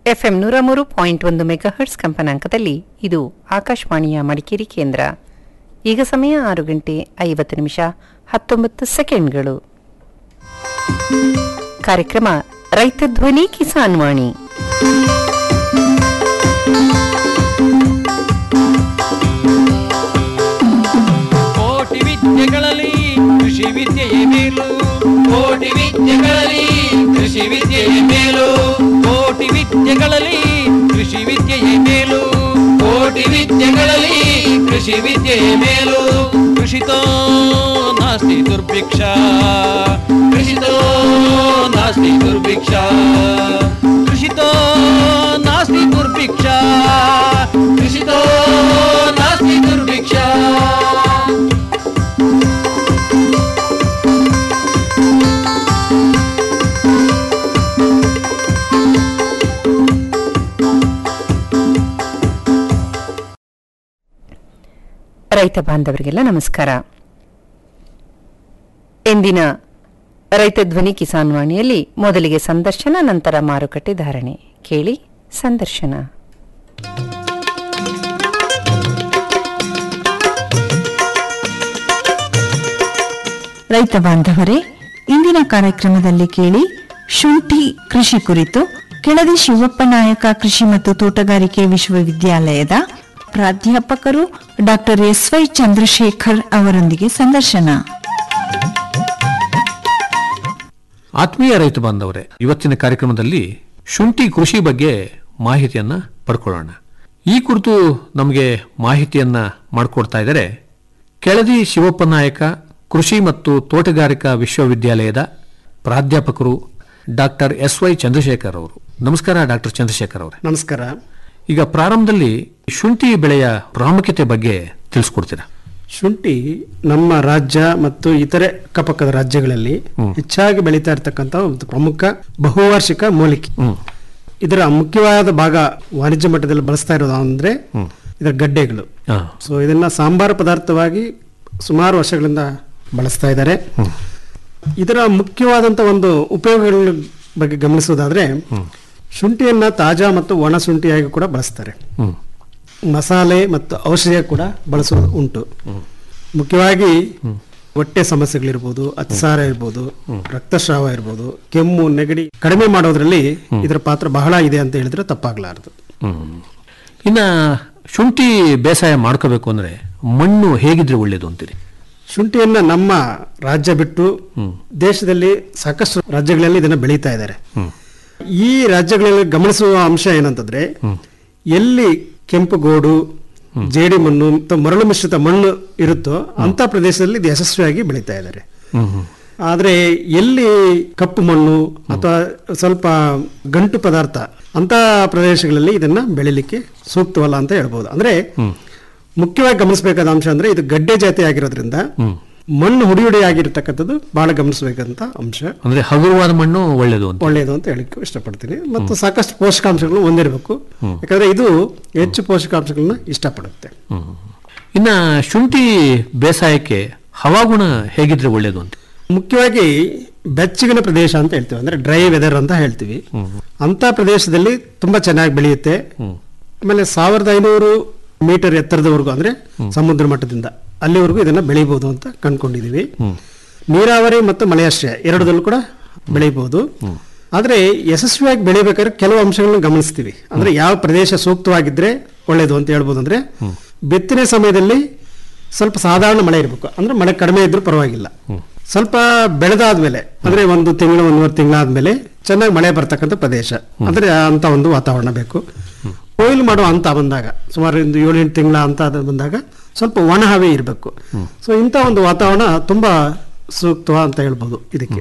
FM ನೂರ ಮೂರು point ಒಂದು ಮೆಗಾಹರ್ಟ್ಸ್ ಕಂಪನಾಂಕದಲ್ಲಿ ಇದು ಆಕಾಶವಾಣಿಯ ಮಡಿಕೇರಿ ಕೇಂದ್ರ ಈಗ ಸಮಯ ಆರು ಗಂಟೆ ಐವತ್ತು ನಿಮಿಷ ಹತ್ತೊಂಬತ್ತು ಸೆಕೆಂಡ್ಗಳು ಕಾರ್ಯಕ್ರಮ ರೈತ ಧ್ವನಿ ಕಿಸಾನ್ ವಾಣಿ ಕೋಟಿ ವಿದ್ಯೆಗಳಲ್ಲಿ ಕೃಷಿ ವಿದ್ಯೆಯೇ ಮೇಲು ಕೋಟಿ ವಿದ್ಯೆಗಳಲ್ಲಿ ಕೃಷಿ ವಿದ್ಯೆಯೇ ಮೇಲು ಕೋಟಿ ವಿದ್ಯೆಗಳಲ್ಲಿ ಕೃಷಿ ವಿದ್ಯೆಯೇ ಮೇಲು ಕೋಟಿ ವಿದ್ಯೆಗಳಲ್ಲಿ ಕೃಷಿ ವಿದ್ಯೆಯೇ ಮೇಲು ಕೃಷಿತೋ ನಾಸ್ತಿ ದುರ್ಭಿಕ್ಷ ಕೃಷಿತೋ ನಾಸ್ತಿ ದುರ್ಭಿಕ್ಷ ಕೃಷಿತೋ ನಾಸ್ತಿ ದುರ್ಭಿಕ್ಷ ಕೃಷಿತೋ ನಾಸ್ತಿ ದುರ್ಭಿಕ್ಷ ರೈತ ಬಾಂಧವರಿಗೆಲ್ಲ ನಮಸ್ಕಾರ ಎಂದಿನ ರೈತ ಧ್ವನಿ ಕಿಸಾನ್ ವಾಣಿಯಲ್ಲಿ ಮೊದಲಿಗೆ ಸಂದರ್ಶನ ನಂತರ ಮಾರುಕಟ್ಟೆ ಧಾರಣೆ ಕೇಳಿ ಸಂದರ್ಶನ ರೈತ ಬಾಂಧವರೇ ಇಂದಿನ ಕಾರ್ಯಕ್ರಮದಲ್ಲಿ ಕೇಳಿ ಶುಂಠಿ ಕೃಷಿ ಕುರಿತು ಕೆಳದಿ ಶಿವಪ್ಪ ನಾಯಕ ಕೃಷಿ ಮತ್ತು ತೋಟಗಾರಿಕೆ ವಿಶ್ವವಿದ್ಯಾಲಯದ ಪ್ರಾಧ್ಯಾಪಕರು ಡಾಕ್ಟರ್ ಎಸ್ ವೈ ಚಂದ್ರಶೇಖರ್ ಅವರೊಂದಿಗೆ ಸಂದರ್ಶನ ಆತ್ಮೀಯ ರೈತ ಬಾಂಧವರೇ ಇವತ್ತಿನ ಕಾರ್ಯಕ್ರಮದಲ್ಲಿ ಶುಂಠಿ ಕೃಷಿ ಬಗ್ಗೆ ಮಾಹಿತಿಯನ್ನ ಪಡ್ಕೊಳ್ಳೋಣ ಈ ಕುರಿತು ನಮಗೆ ಮಾಹಿತಿಯನ್ನ ಮಾಡಿಕೊಡ್ತಾ ಇದ್ದಾರೆ ಕೆಳದಿ ಶಿವಪ್ಪ ನಾಯಕ ಕೃಷಿ ಮತ್ತು ತೋಟಗಾರಿಕಾ ವಿಶ್ವವಿದ್ಯಾಲಯದ ಪ್ರಾಧ್ಯಾಪಕರು ಡಾಕ್ಟರ್ ಎಸ್ ವೈ ಚಂದ್ರಶೇಖರ್ ಅವರು ನಮಸ್ಕಾರ ಡಾಕ್ಟರ್ ಚಂದ್ರಶೇಖರ್ ಅವರೇ ನಮಸ್ಕಾರ ಈಗ ಪ್ರಾರಂಭದಲ್ಲಿ ಶುಂಠಿ ಬೆಳೆಯ ಪ್ರಾಮುಖ್ಯತೆ ಬಗ್ಗೆ ತಿಳಿಸ್ಕೊಡ್ತೀರಾ ಶುಂಠಿ ನಮ್ಮ ರಾಜ್ಯ ಮತ್ತು ಇತರೆ ಅಕ್ಕಪಕ್ಕದ ರಾಜ್ಯಗಳಲ್ಲಿ ಹೆಚ್ಚಾಗಿ ಬೆಳೀತಾ ಇರತಕ್ಕಂತ ಒಂದು ಪ್ರಮುಖ ಬಹುವಾರ್ಷಿಕ ಮೂಲಿಕೆ ಇದರ ಮುಖ್ಯವಾದ ಭಾಗ ವಾಣಿಜ್ಯ ಮಟ್ಟದಲ್ಲಿ ಬಳಸ್ತಾ ಇರೋದು ಅಂದ್ರೆ ಇದರ ಗಡ್ಡೆಗಳು ಹಾ. ಸೊ ಇದನ್ನ ಸಾಂಬಾರು ಪದಾರ್ಥವಾಗಿ ಸುಮಾರು ವರ್ಷಗಳಿಂದ ಬಳಸ್ತಾ ಇದ್ದಾರೆ ಇದರ ಮುಖ್ಯವಾದಂತ ಒಂದು ಉಪಯೋಗಗಳ ಬಗ್ಗೆ ಗಮನಿಸೋದಾದ್ರೆ ಶುಂಠಿಯನ್ನ ತಾಜಾ ಮತ್ತು ಒಣ ಶುಂಠಿಯಾಗಿ ಕೂಡ ಬಳಸ್ತಾರೆ ಹ್ಮ್ ಮಸಾಲೆ ಮತ್ತು ಔಷಧಿಯ ಕೂಡ ಬಳಸೋದು ಉಂಟು ಮುಖ್ಯವಾಗಿ ಹೊಟ್ಟೆ ಸಮಸ್ಯೆಗಳಿರ್ಬೋದು ಅತಿಸಾರ ಇರ್ಬೋದು ರಕ್ತಸ್ರಾವ ಇರ್ಬೋದು ಕೆಮ್ಮು ನೆಗಡಿ ಕಡಿಮೆ ಮಾಡೋದ್ರಲ್ಲಿ ಇದರ ಪಾತ್ರ ಬಹಳ ಇದೆ ಅಂತ ಹೇಳಿದ್ರೆ ತಪ್ಪಾಗ್ಲಾರದು ಹ್ಮ್. ಇನ್ನ ಶುಂಠಿ ಬೇಸಾಯ ಮಾಡ್ಕೋಬೇಕು ಅಂದ್ರೆ ಮಣ್ಣು ಹೇಗಿದ್ರೆ ಒಳ್ಳೇದು ಅಂತೀರಿ ಶುಂಠಿಯನ್ನ ನಮ್ಮ ರಾಜ್ಯ ಬಿಟ್ಟು ದೇಶದಲ್ಲಿ ಸಾಕಷ್ಟು ರಾಜ್ಯಗಳಲ್ಲಿ ಇದನ್ನ ಬೆಳೀತಾ ಇದ್ದಾರೆ ಈ ರಾಜ್ಯಗಳಲ್ಲಿ ಗಮನಿಸುವ ಅಂಶ ಏನಂತಂದ್ರೆ ಎಲ್ಲಿ ಕೆಂಪುಗೋಡು ಜೇಡಿ ಮಣ್ಣು ಮತ್ತು ಮರಳು ಮಿಶ್ರಿತ ಮಣ್ಣು ಇರುತ್ತೋ ಅಂತ ಪ್ರದೇಶದಲ್ಲಿ ಇದು ಯಶಸ್ವಿಯಾಗಿ ಬೆಳೀತಾ ಇದ್ದಾರೆ ಆದ್ರೆ ಎಲ್ಲಿ ಕಪ್ಪು ಮಣ್ಣು ಅಥವಾ ಸ್ವಲ್ಪ ಗಂಟು ಪದಾರ್ಥ ಅಂತ ಪ್ರದೇಶಗಳಲ್ಲಿ ಇದನ್ನ ಬೆಳಿಲಿಕ್ಕೆ ಸೂಕ್ತವಲ್ಲ ಅಂತ ಹೇಳ್ಬೋದು ಅಂದ್ರೆ ಮುಖ್ಯವಾಗಿ ಗಮನಿಸಬೇಕಾದ ಅಂಶ ಅಂದ್ರೆ ಇದು ಗಡ್ಡೆ ಜಾತಿ ಆಗಿರೋದ್ರಿಂದ ಮಣ್ಣು ಹುಡಿ ಹುಡಿ ಆಗಿರ್ತಕ್ಕಂಥದ್ದು ಬಹಳ ಗಮನಿಸಬೇಕಂತ ಅಂಶ ಅಂದ್ರೆ ಹಗುರವಾದ ಮಣ್ಣು ಒಳ್ಳೇದು ಅಂತ ಒಳ್ಳೆಯದು ಅಂತ ಹೇಳಿಕ್ಕೆ ಇಷ್ಟಪಡ್ತೀನಿ ಮತ್ತು ಸಾಕಷ್ಟು ಪೋಷಕಾಂಶಗಳು ಹೊಂದಿರಬೇಕು ಯಾಕಂದ್ರೆ ಇದು ಹೆಚ್ಚು ಪೋಷಕಾಂಶಗಳನ್ನ ಇಷ್ಟಪಡುತ್ತೆ ಇನ್ನ ಶುಂಠಿ ಬೇಸಾಯಕ್ಕೆ ಹವಾಗುಣ ಹೇಗಿದ್ರೆ ಒಳ್ಳೇದು ಅಂತ ಮುಖ್ಯವಾಗಿ ಬೆಚ್ಚಗಿನ ಪ್ರದೇಶ ಅಂತ ಹೇಳ್ತೀವಿ ಅಂದ್ರೆ ಡ್ರೈ ವೆದರ್ ಅಂತ ಹೇಳ್ತೀವಿ ಅಂತ ಪ್ರದೇಶದಲ್ಲಿ ತುಂಬಾ ಚೆನ್ನಾಗಿ ಬೆಳೆಯುತ್ತೆ ಆಮೇಲೆ ಸಾವಿರದ ಐನೂರು ಮೀಟರ್ ಎತ್ತರದವರೆಗೂ ಅಂದ್ರೆ ಸಮುದ್ರ ಮಟ್ಟದಿಂದ ಅಲ್ಲಿವರೆಗೂ ಇದನ್ನ ಬೆಳಿಬಹುದು ಅಂತ ಕಂಡ್ಕೊಂಡಿದೀವಿ ನೀರಾವರಿ ಮತ್ತು ಮಳೆಯಾಶ್ರಯ ಎರಡದಲ್ಲೂ ಕೂಡ ಬೆಳಿಬಹುದು ಆದ್ರೆ ಯಶಸ್ವಿಯಾಗಿ ಬೆಳಿಬೇಕಾದ್ರೆ ಕೆಲವು ಅಂಶಗಳನ್ನ ಗಮನಿಸ್ತೀವಿ ಅಂದ್ರೆ ಯಾವ ಪ್ರದೇಶ ಸೂಕ್ತವಾಗಿದ್ರೆ ಒಳ್ಳೇದು ಅಂತ ಹೇಳ್ಬೋದು ಅಂದ್ರೆ ಬಿತ್ತನೆ ಸಮಯದಲ್ಲಿ ಸ್ವಲ್ಪ ಸಾಧಾರಣ ಮಳೆ ಇರಬೇಕು ಅಂದ್ರೆ ಮಳೆ ಕಡಿಮೆ ಇದ್ರೂ ಪರವಾಗಿಲ್ಲ ಸ್ವಲ್ಪ ಬೆಳೆದಾದ್ಮೇಲೆ ಅಂದ್ರೆ ಒಂದು ತಿಂಗಳು ಒಂದೂವರೆ ತಿಂಗಳಾದ್ಮೇಲೆ ಚೆನ್ನಾಗಿ ಮಳೆ ಬರ್ತಕ್ಕಂಥ ಪ್ರದೇಶ ಅಂದ್ರೆ ಅಂತ ಒಂದು ವಾತಾವರಣ ಬೇಕು ಕೊಯ್ಲು ಮಾಡೋ ಅಂತ ಬಂದಾಗ ಸುಮಾರು ಒಂದು ಏಳೆಂಟು ತಿಂಗಳ ಅಂತ ಅದು ಬಂದಾಗ ಸ್ವಲ್ಪ ಒಣ ಹವೆ ಇರಬೇಕು ಸೊ ಇಂಥ ಒಂದು ವಾತಾವರಣ ತುಂಬಾ ಸೂಕ್ತ ಅಂತ ಹೇಳ್ಬೋದು ಇದಕ್ಕೆ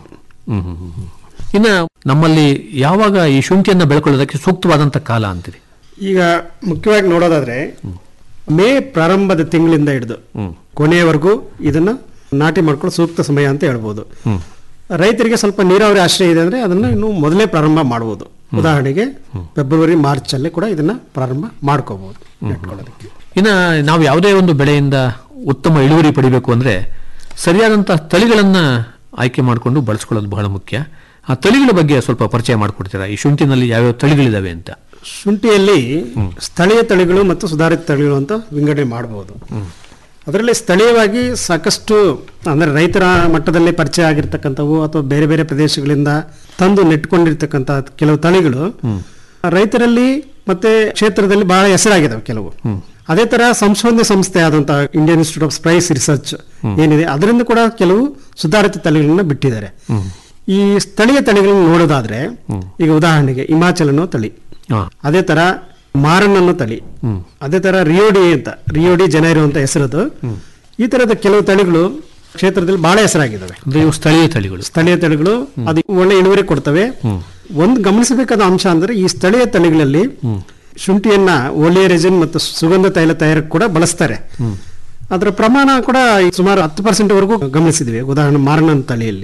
ಇನ್ನ ನಮ್ಮಲ್ಲಿ ಯಾವಾಗ ಈ ಶುಂಠಿಯನ್ನ ಬೆಳ್ಕೊಳ್ಳೋದಕ್ಕೆ ಸೂಕ್ತವಾದಂತ ಕಾಲ ಅಂತೀರಿ ಈಗ ಮುಖ್ಯವಾಗಿ ನೋಡೋದಾದ್ರೆ ಮೇ ಪ್ರಾರಂಭದ ತಿಂಗಳಿಂದ ಹಿಡಿದು ಕೊನೆಯವರೆಗೂ ಇದನ್ನ ನಾಟಿ ಮಾಡ್ಕೊಳ್ಳೋ ಸೂಕ್ತ ಸಮಯ ಅಂತ ಹೇಳ್ಬೋದು ರೈತರಿಗೆ ಸ್ವಲ್ಪ ನೀರಾವರಿ ಆಶ್ರಯ ಇದೆ ಅಂದ್ರೆ ಅದನ್ನ ಇನ್ನು ಮೊದಲೇ ಪ್ರಾರಂಭ ಮಾಡಬಹುದು ಉದಾಹರಣೆಗೆ ಫೆಬ್ರವರಿ ಮಾರ್ಚ್ ಅಲ್ಲಿ ಕೂಡ ಇದನ್ನ ಪ್ರಾರಂಭ ಮಾಡ್ಕೋಬಹುದು ನೆಟ್ಕೊಳ್ಳೋದಕ್ಕೆ ಇನ್ನ ನಾವು ಯಾವುದೇ ಒಂದು ಬೆಳೆಯಿಂದ ಉತ್ತಮ ಇಳುವರಿ ಪಡಿಬೇಕು ಅಂದ್ರೆ ಸರಿಯಾದಂತಹ ತಳಿಗಳನ್ನ ಆಯ್ಕೆ ಮಾಡಿಕೊಂಡು ಬಳಸ್ಕೊಳ್ಳೋದು ಬಹಳ ಮುಖ್ಯ ಆ ತಳಿಗಳ ಬಗ್ಗೆ ಸ್ವಲ್ಪ ಪರಿಚಯ ಮಾಡಿಕೊಡ್ತೀರಾ ಈ ಶುಂಠಿನಲ್ಲಿ ಯಾವ್ಯಾವ ತಳಿಗಳಿದಾವೆ ಅಂತ ಶುಂಠಿಯಲ್ಲಿ ಸ್ಥಳೀಯ ತಳಿಗಳು ಮತ್ತು ಸುಧಾರಿತ ತಳಿಗಳು ಅಂತ ವಿಂಗಡಣೆ ಮಾಡಬಹುದು ಅದರಲ್ಲಿ ಸ್ಥಳೀಯವಾಗಿ ಸಾಕಷ್ಟು ಅಂದ್ರೆ ರೈತರ ಮಟ್ಟದಲ್ಲಿ ಪರಿಚಯ ಆಗಿರ್ತಕ್ಕಂಥವು ಅಥವಾ ಬೇರೆ ಬೇರೆ ಪ್ರದೇಶಗಳಿಂದ ತಂದು ನೆಟ್ಕೊಂಡಿರ್ತಕ್ಕಂಥ ಕೆಲವು ತಳಿಗಳು ರೈತರಲ್ಲಿ ಮತ್ತೆ ಕ್ಷೇತ್ರದಲ್ಲಿ ಬಹಳ ಹೆಸರಾಗಿದ್ದಾವೆ ಕೆಲವು ಅದೇ ತರ ಸಂಶೋಧನೆ ಸಂಸ್ಥೆ ಆದಂತಹ Indian Institute of Spice Research ಏನಿದೆ ಅದರಿಂದ ಕೂಡ ಕೆಲವು ಸುಧಾರಿತ ತಳಿಗಳನ್ನ ಬಿಟ್ಟಿದ್ದಾರೆ ಈ ಸ್ಥಳೀಯ ತಳಿಗಳನ್ನ ನೋಡೋದಾದ್ರೆ ಈಗ ಉದಾಹರಣೆಗೆ ಹಿಮಾಚಲ್ ಅನ್ನೋ ತಳಿ ಹಾ. ಅದೇ ತರ ಮಾರನ್ ಅನ್ನೋ ತಳಿ ಅದೇ ತರ ರಿಯೋಡಿ ಅಂತ ರಿಯೋಡಿ ಜನೈರೋ ಅಂತ ಹೆಸರದು ಈ ತರದ ಕೆಲವು ತಳಿಗಳು ಕ್ಷೇತ್ರದಲ್ಲಿ ಬಹಳ ಹೆಸರಾಗಿದ್ದಾವೆ ಅಂದ್ರೆ ಇವು ಸ್ಥಳೀಯ ತಳಿಗಳು ಸ್ಥಳೀಯ ತಳಿಗಳು ಅದು ಒಳ್ಳೆ ಇಳುವರಿ ಕೊಡ್ತವೆ ಒಂದು ಗಮನಿಸಬೇಕಾದ ಅಂಶ ಅಂದ್ರೆ ಈ ಸ್ಥಳೀಯ ತಳಿಗಳಲ್ಲಿ ಶುಂಠಿಯನ್ನ ಒಳ್ಳೆಯ ರೆಜಿನ್ ಮತ್ತು ಸುಗಂಧ ತೈಲ ತಯಾರಕ್ಕೆ ಕೂಡ ಬಳಸ್ತಾರೆ ಅದರ ಪ್ರಮಾಣ ಕೂಡ ಸುಮಾರು ಹತ್ತು ಪರ್ಸೆಂಟ್ ವರೆಗೂ ಗಮನಿಸಿದ್ವಿ ಉದಾಹರಣೆ ಮಾರನ ತಳಿಯಲ್ಲಿ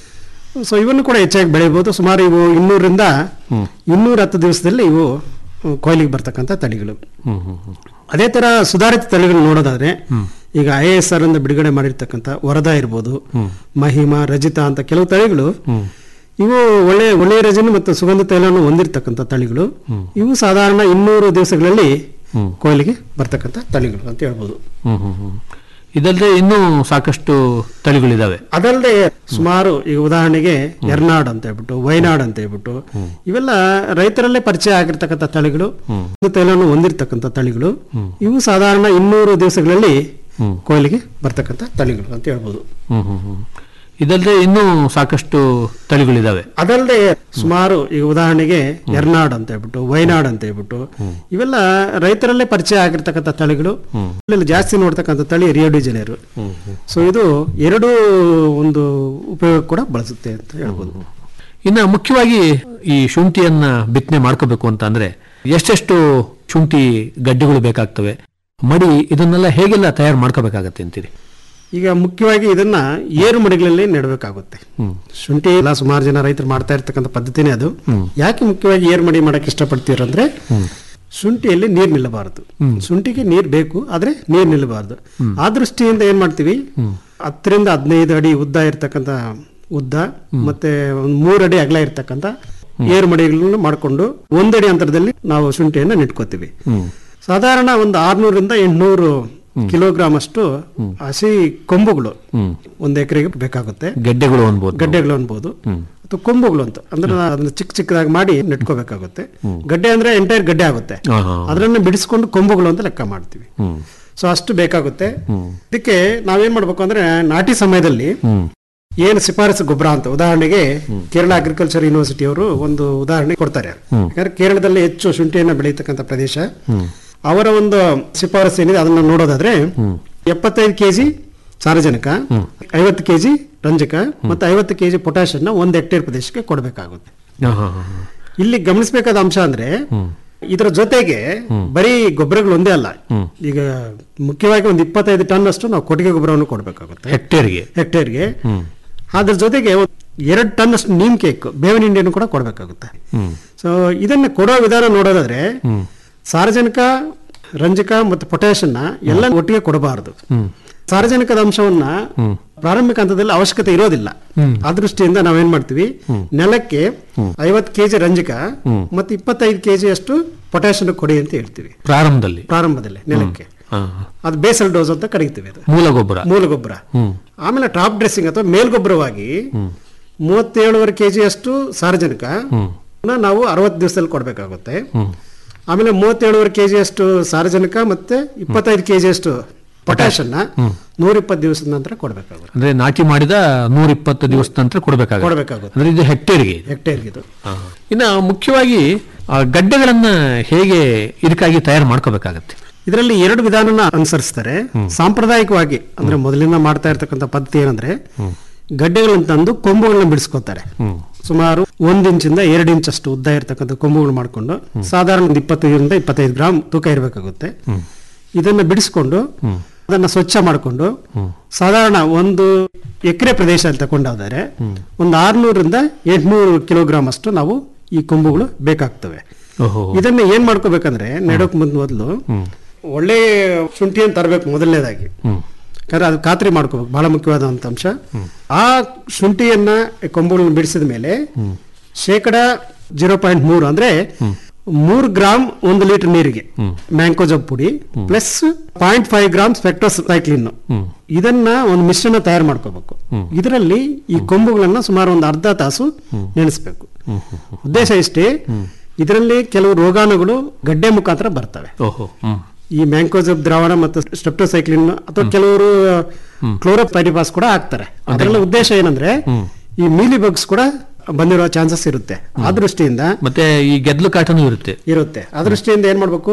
ಸೊ ಇವನ್ನು ಕೂಡ ಹೆಚ್ಚಾಗಿ ಬೆಳೆಯಬಹುದು ಸುಮಾರು ಇವು ಇನ್ನೂರರಿಂದ ಇನ್ನೂರ ಹತ್ತು ದಿವಸದಲ್ಲಿ ಇವು ಹ್ಮ್, ಕೊಯ್ಲಿಗೆ ಬರ್ತಕ್ಕಂಥ ತಳಿಗಳು ಅದೇ ತರ ಸುಧಾರಿತ ತಳಿಗಳು ನೋಡೋದಾದ್ರೆ ಈಗ ಐ ಎಸ್ ಆರ್ ಅಂತ ಬಿಡುಗಡೆ ಮಾಡಿರ್ತಕ್ಕಂಥ ವರದಾ ಇರ್ಬೋದು ಮಹಿಮಾ ರಜಿತಾ ಅಂತ ಕೆಲವು ತಳಿಗಳು ಇವು ಒಳ್ಳೆ ಒಳ್ಳೆಯ ರಜನೆ ಮತ್ತು ಸುಗಂಧ ತೈಲವನ್ನು ಹೊಂದಿರತಕ್ಕಂಥ ತಳಿಗಳು ಇವು ಸಾಧಾರಣ ಇನ್ನೂರು ದಿವಸಗಳಲ್ಲಿ ಕೊಯ್ಲಿಗೆ ಬರ್ತಕ್ಕಂಥ ತಳಿಗಳು ಅಂತ ಹೇಳ್ಬೋದು ಹ್ಮ್ ಹ್ಮ್ ಹ್ಮ್ ಇದಲ್ಲದೆ ಇನ್ನೂ ಸಾಕಷ್ಟು ತಳಿಗಳಿದಾವೆ ಅದಲ್ಲದೆ ಸುಮಾರು ಈಗ ಉದಾಹರಣೆಗೆ ಎರ್ನಾಡ್ ಅಂತ ಹೇಳ್ಬಿಟ್ಟು ವೈನಾಡ್ ಅಂತ ಹೇಳ್ಬಿಟ್ಟು ಇವೆಲ್ಲ ರೈತರಲ್ಲೇ ಪರಿಚಯ ಆಗಿರ್ತಕ್ಕಂಥ ತಳಿಗಳು ಸುಗಂಧ ತೈಲವನ್ನು ಹೊಂದಿರತಕ್ಕಂಥ ತಳಿಗಳು ಇವು ಸಾಧಾರಣ ಇನ್ನೂರು ದಿವಸಗಳಲ್ಲಿ ಕೊಯ್ಲಿಗೆ ಬರ್ತಕ್ಕಂಥ ತಳಿಗಳು ಅಂತ ಹೇಳ್ಬೋದು ಹ್ಮ್ ಹ್ಮ್ ಹ್ಮ್ ಇದಲ್ಲದೆ ಇನ್ನೂ ಸಾಕಷ್ಟು ತಳಿಗಳಿದಾವೆ ಅದಲ್ಲದೆ ಸುಮಾರು ಈಗ ಉದಾಹರಣೆಗೆ ಎರ್ನಾಡ್ ಅಂತ ಹೇಳ್ಬಿಟ್ಟು ವೈನಾಡ್ ಅಂತ ಹೇಳ್ಬಿಟ್ಟು ಇವೆಲ್ಲ ರೈತರಲ್ಲೇ ಪರಿಚಯ ಆಗಿರ್ತಕ್ಕಂಥ ತಳಿಗಳು ಇಲ್ಲೆಲ್ಲ ಜಾಸ್ತಿ ನೋಡ್ತಕ್ಕಂಥ ತಳಿ ರಿಯೋಡಿ ಜನರು ಸೊ ಇದು ಎರಡು ಒಂದು ಉಪಯೋಗ ಕೂಡ ಬಳಸುತ್ತೆ ಅಂತ ಹೇಳ್ಬೋದು ಇನ್ನು ಮುಖ್ಯವಾಗಿ ಈ ಶುಂಠಿಯನ್ನ ಬಿತ್ತನೆ ಮಾಡ್ಕೋಬೇಕು ಅಂತ ಅಂದ್ರೆ ಎಷ್ಟೆಷ್ಟು ಶುಂಠಿ ಗಡ್ಡೆಗಳು ಬೇಕಾಗ್ತವೆ ಮಡಿ ಇದನ್ನೆಲ್ಲ ಹೇಗೆಲ್ಲ ತಯಾರು ಮಾಡ್ಕೋಬೇಕಾಗತ್ತೆ ಅಂತೀರಿ ಈಗ ಮುಖ್ಯವಾಗಿ ಇದನ್ನ ಏರು ಮಡಿಗಳಲ್ಲಿ ನೆಡಬೇಕಾಗುತ್ತೆ ಶುಂಠಿ ಎಲ್ಲ ಸುಮಾರು ಜನ ರೈತರು ಮಾಡ್ತಾ ಇರ್ತಕ್ಕಂಥ ಪದ್ಧತಿನೇ ಅದು ಯಾಕೆ ಮುಖ್ಯವಾಗಿ ಏರು ಮಡಿ ಮಾಡಕ್ಕೆ ಇಷ್ಟಪಡ್ತೀರಂದ್ರೆ ಶುಂಠಿಯಲ್ಲಿ ನೀರು ನಿಲ್ಲಬಾರದು ಶುಂಠಿಗೆ ನೀರು ಬೇಕು ಆದ್ರೆ ನೀರು ನಿಲ್ಲಬಾರದು ಆ ದೃಷ್ಟಿಯಿಂದ ಏನ್ ಮಾಡ್ತೀವಿ ಹತ್ತರಿಂದ ಹದಿನೈದು ಅಡಿ ಉದ್ದ ಇರ್ತಕ್ಕಂಥ ಉದ್ದ ಮತ್ತೆ ಒಂದು ಮೂರು ಅಡಿ ಅಗಲ ಇರ್ತಕ್ಕಂಥ ಏರು ಮಡಿಗಳನ್ನು ಮಾಡಿಕೊಂಡು ಒಂದಡಿ ಅಂತರದಲ್ಲಿ ನಾವು ಶುಂಠಿಯನ್ನ ನೆಟ್ಕೋತೀವಿ ಸಾಧಾರಣ ಒಂದು ಆರ್ನೂರಿಂದ ಎಂಟ್ನೂರು ಕಿಲೋಗ್ರಾಮ್ ಅಷ್ಟು ಹಸಿ ಕೊಂಬುಗಳು ಒಂದು ಎಕರೆಗೆ ಬೇಕಾಗುತ್ತೆ ಗೆಡ್ಡೆಗಳು ಅನ್ಬೋದು ಗಡ್ಡೆಗಳು ಅನ್ಬೋದು ಅಥವಾ ಕೊಂಬುಗಳು ಅಂತ ಅಂದ್ರೆ ಅದನ್ನ ಚಿಕ್ಕ ಚಿಕ್ಕದಾಗಿ ಮಾಡಿ ನೆಟ್ಕೋಬೇಕಾಗುತ್ತೆ ಗಡ್ಡೆ ಅಂದ್ರೆ ಎಂಟೈರ್ ಗಡ್ಡೆ ಆಗುತ್ತೆ ಹಾ, ಹಾ. ಅದನ್ನ ಬಿಡಿಸ್ಕೊಂಡು ಕೊಂಬುಗಳು ಅಂತ ಲೆಕ್ಕ ಮಾಡ್ತೀವಿ ಸೊ ಅಷ್ಟು ಬೇಕಾಗುತ್ತೆ ಇದಕ್ಕೆ ನಾವೇನ್ ಮಾಡ್ಬೇಕು ಅಂದ್ರೆ ನಾಟಿ ಸಮಯದಲ್ಲಿ ಏನು ಶಿಫಾರಸು ಗೊಬ್ಬರ ಅಂತ ಉದಾಹರಣೆಗೆ ಕೇರಳ ಅಗ್ರಿಕಲ್ಚರ್ ಯೂನಿವರ್ಸಿಟಿ ಅವರು ಒಂದು ಉದಾಹರಣೆ ಕೊಡ್ತಾರೆ ಯಾಕಂದ್ರೆ ಕೇರಳದಲ್ಲಿ ಹೆಚ್ಚು ಶುಂಠಿಯನ್ನ ಬೆಳೀತಕ್ಕಂಥ ಪ್ರದೇಶ ಅವರ ಒಂದು ಶಿಫಾರಸು ಏನಿದೆ ಅದನ್ನ ನೋಡೋದಾದ್ರೆ ಎಪ್ಪತ್ತೈದು ಕೆಜಿ ಸಾರಜನಕ ಐವತ್ತು ಕೆಜಿ ರಂಜಕ ಮತ್ತು ಐವತ್ತು ಕೆಜಿ ಪೊಟ್ಯಾಶ್ ಅನ್ನ ಒಂದು ಹೆಕ್ಟೇರ್ ಪ್ರದೇಶಕ್ಕೆ ಕೊಡಬೇಕಾಗುತ್ತೆ ಹಾ, ಹಾ, ಹಾ, ಹಾ. ಇಲ್ಲಿ ಗಮನಿಸಬೇಕಾದ ಅಂಶ ಅಂದ್ರೆ ಇದರ ಜೊತೆಗೆ ಬರೀ ಗೊಬ್ಬರಗಳು ಒಂದೇ ಅಲ್ಲ ಈಗ ಮುಖ್ಯವಾಗಿ ಒಂದು ಇಪ್ಪತ್ತೈದು ಟನ್ ಅಷ್ಟು ನಾವು ಕೊಟ್ಟಿಗೆ ಗೊಬ್ಬರವನ್ನು ಕೊಡಬೇಕಾಗುತ್ತೆ ಹೆಕ್ಟೇರ್ಗೆ ಹೆಕ್ಟೇರ್ಗೆ ಅದ್ರ ಜೊತೆಗೆ ಒಂದ್ ಎರಡು ಟನ್ ಅಷ್ಟು ನೀಮ್ ಕೇಕ್ ಬೇವಿನ ಹಿಂಡಿಯನ್ನು ಕೂಡ ಕೊಡಬೇಕಾಗುತ್ತೆ ಸೊ ಇದನ್ನ ಕೊಡೋ ವಿಧಾನ ನೋಡೋದಾದ್ರೆ ಸಾರಜನಕ ರಂಜಕ ಮತ್ತು ಪೊಟ್ಯಾಷನ್ನ ಎಲ್ಲ ಒಟ್ಟಿಗೆ ಕೊಡಬಾರದು ಸಾರಜನಕದ ಅಂಶವನ್ನ ಪ್ರಾರಂಭಿಕ ಹಂತದಲ್ಲಿ ಅವಶ್ಯಕತೆ ಇರೋದಿಲ್ಲ ಆ ದೃಷ್ಟಿಯಿಂದ ನಾವೇನ್ ಮಾಡ್ತೀವಿ ನೆಲಕ್ಕೆ ಐವತ್ತು ಕೆಜಿ ರಂಜಕ ಮತ್ತು ಇಪ್ಪತ್ತೈದು ಕೆಜಿ ಅಷ್ಟು ಪೊಟ್ಯಾಷನ್ ಕೊಡಿ ಅಂತ ಹೇಳ್ತೀವಿ ಪ್ರಾರಂಭದಲ್ಲಿ ಪ್ರಾರಂಭದಲ್ಲಿ ನೆಲಕ್ಕೆ ಹಾ. ಅದು ಬೇಸಲ್ ಡೋಸ್ ಅಂತ ಕರೀತೀವಿ ಅದು ಮೂಲ ಗೊಬ್ಬರ ಮೂಲ ಗೊಬ್ಬರ ಆಮೇಲೆ ಟಾಪ್ ಡ್ರೆಸ್ಸಿಂಗ್ ಅಥವಾ ಮೇಲ್ಗೊಬ್ಬರವಾಗಿ ಮೂವತ್ತೇಳುವರೆ ಕೆಜಿ ಅಷ್ಟು ಸಾರಜನಕ ನಾವು ಅರವತ್ತು ದಿವಸದಲ್ಲಿ ಕೊಡಬೇಕಾಗುತ್ತೆ ಆಮೇಲೆ ಮೂವತ್ತೇಳುವರೆ ಕೆಜಿ ಅಷ್ಟು ಸಾರಜನಕ ಮತ್ತೆ ಇಪ್ಪತ್ತೈದು ಕೆಜಿ ಅಷ್ಟು ಪೊಟ್ಯಾಷನ್ನ ನೂರಿಪ್ಪತ್ತು ದಿವಸದ ನಂತರ ಕೊಡಬೇಕಾಗುತ್ತೆ ಅಂದ್ರೆ ನಾಟಿ ಮಾಡಿದ ನೂರ ಇಪ್ಪತ್ತು ದಿವಸದ ನಂತರ ಕೊಡಬೇಕಾಗುತ್ತೆ ಕೊಡಬೇಕಾಗುತ್ತೆ ಅಂದ್ರೆ ಇದು ಹೆಕ್ಟೇರ್ಗೆ ಇದು. ಹೆಕ್ಟೇರ್ಗೆ ಇದು ಇನ್ನ ಮುಖ್ಯವಾಗಿ ಆ ಗಡ್ಡೆಗಳನ್ನ ಹೇಗೆ ಇದಕ್ಕಾಗಿ ತಯಾರು ಮಾಡ್ಕೋಬೇಕಾಗತ್ತೆ ಇದರಲ್ಲಿ ಎರಡು ವಿಧಾನನ ಅನುಸರಿಸ್ತಾರೆ ಸಾಂಪ್ರದಾಯಿಕವಾಗಿ ಅಂದ್ರೆ ಮೊದಲಿಂದ ಮಾಡ್ತಾ ಇರ್ತಕ್ಕಂಥ ಪದ್ಧತಿ ಏನಂದ್ರೆ ಗಡ್ಡೆಗಳನ್ನ ತಂದು ಕೊಂಬುಗಳನ್ನ ಬಿಡಿಸ್ಕೋತಾರೆ ಸುಮಾರು ಒಂದ್ ಇಂಚಿಂದ ಎರಡು ಇಂಚ್ ಅಷ್ಟು ಉದ್ದ ಇರ್ತಕ್ಕಂಥ ಕೊಂಬುಗಳು ಮಾಡ್ಕೊಂಡು ಸಾಧಾರಣ ಒಂದು ಇಪ್ಪತ್ತೈದರಿಂದ ಇಪ್ಪತ್ತೈದು ಗ್ರಾಮ್ ತೂಕ ಇರಬೇಕಾಗುತ್ತೆ ಇದನ್ನ ಬಿಡಿಸ್ಕೊಂಡು ಅದನ್ನ ಸ್ವಚ್ಛ ಮಾಡಿಕೊಂಡು ಸಾಧಾರಣ ಒಂದು ಎಕರೆ ಪ್ರದೇಶ ಅಂತ ತಗೊಂಡಾದರೆ ಒಂದು ಆರ್ನೂರಿಂದ ಎಂಟ್ನೂರು ಕಿಲೋಗ್ರಾಮ್ ಅಷ್ಟು ನಾವು ಈ ಕೊಂಬುಗಳು ಬೇಕಾಗ್ತವೆ ಓಹೋ ಇದನ್ನ ಏನ್ ಮಾಡ್ಕೋಬೇಕಂದ್ರೆ ನೆಡೋಕ್ ಮುಂದ್ ಮೊದಲು ಒಳ್ಳೆ ಶುಂಠಿಯನ್ನು ತರಬೇಕು ಮೊದಲನೇದಾಗಿ ಯಾಕಂದ್ರೆ ಅದು ಖಾತ್ರಿ ಮಾಡ್ಕೋಬೇಕು ಬಹಳ ಮುಖ್ಯವಾದಂತ ಅಂಶ ಆ ಶುಂಠಿಯನ್ನ ಕೊಂಬುಗಳನ್ನ ಬಿಡಿಸಿದ ಮೇಲೆ ಶೇಕಡ ಜೀರೋ ಪಾಯಿಂಟ್ ಮೂರು ಅಂದ್ರೆ ಮೂರು ಗ್ರಾಮ್ ಒಂದು ಲೀಟರ್ ನೀರಿಗೆ ಮ್ಯಾಂಕೋಜಬ್ ಪುಡಿ plus point five gram streptocycline ಇದನ್ನ ಒಂದು ಮಿಶ್ರಣ ತಯಾರು ಮಾಡ್ಕೋಬೇಕು ಇದರಲ್ಲಿ ಈ ಕೊಂಬುಗಳನ್ನ ಸುಮಾರು ಒಂದು ಅರ್ಧ ತಾಸು ನೆನೆಸ್ಬೇಕು ಉದ್ದೇಶ ಇಷ್ಟೇ ಇದರಲ್ಲಿ ಕೆಲವು ರೋಗಾಣುಗಳು ಗಡ್ಡೆ ಮುಖಾಂತರ ಬರ್ತವೆ ಓಹೋ ಹ್ಮ್ ಈ ಮ್ಯಾಂಕೋಜಬ್ ದ್ರಾವಣ ಮತ್ತು ಸ್ಟೆಪ್ಟೋಸೈಕ್ಲಿನ್ ಅಥವಾ ಕೆಲವರು ಕ್ಲೋರೋಪೈರಿಪಾಸ್ ಕೂಡ ಹಾಕ್ತಾರೆ ಅದರಲ್ಲಿ ಉದ್ದೇಶ ಏನಂದ್ರೆ ಈ ಮೀಲಿ ಬಗ್ಸ್ ಕೂಡ ಬಂದಿರೋ ಚಾನ್ಸಸ್ ಇರುತ್ತೆ ಆ ದೃಷ್ಟಿಯಿಂದ ಮತ್ತೆ ಈ ಗೆದ್ಲು ಕಾಟನೂ ಇರುತ್ತೆ ಇರುತ್ತೆ ಆ ದೃಷ್ಟಿಯಿಂದ ಏನ್ ಮಾಡ್ಬೇಕು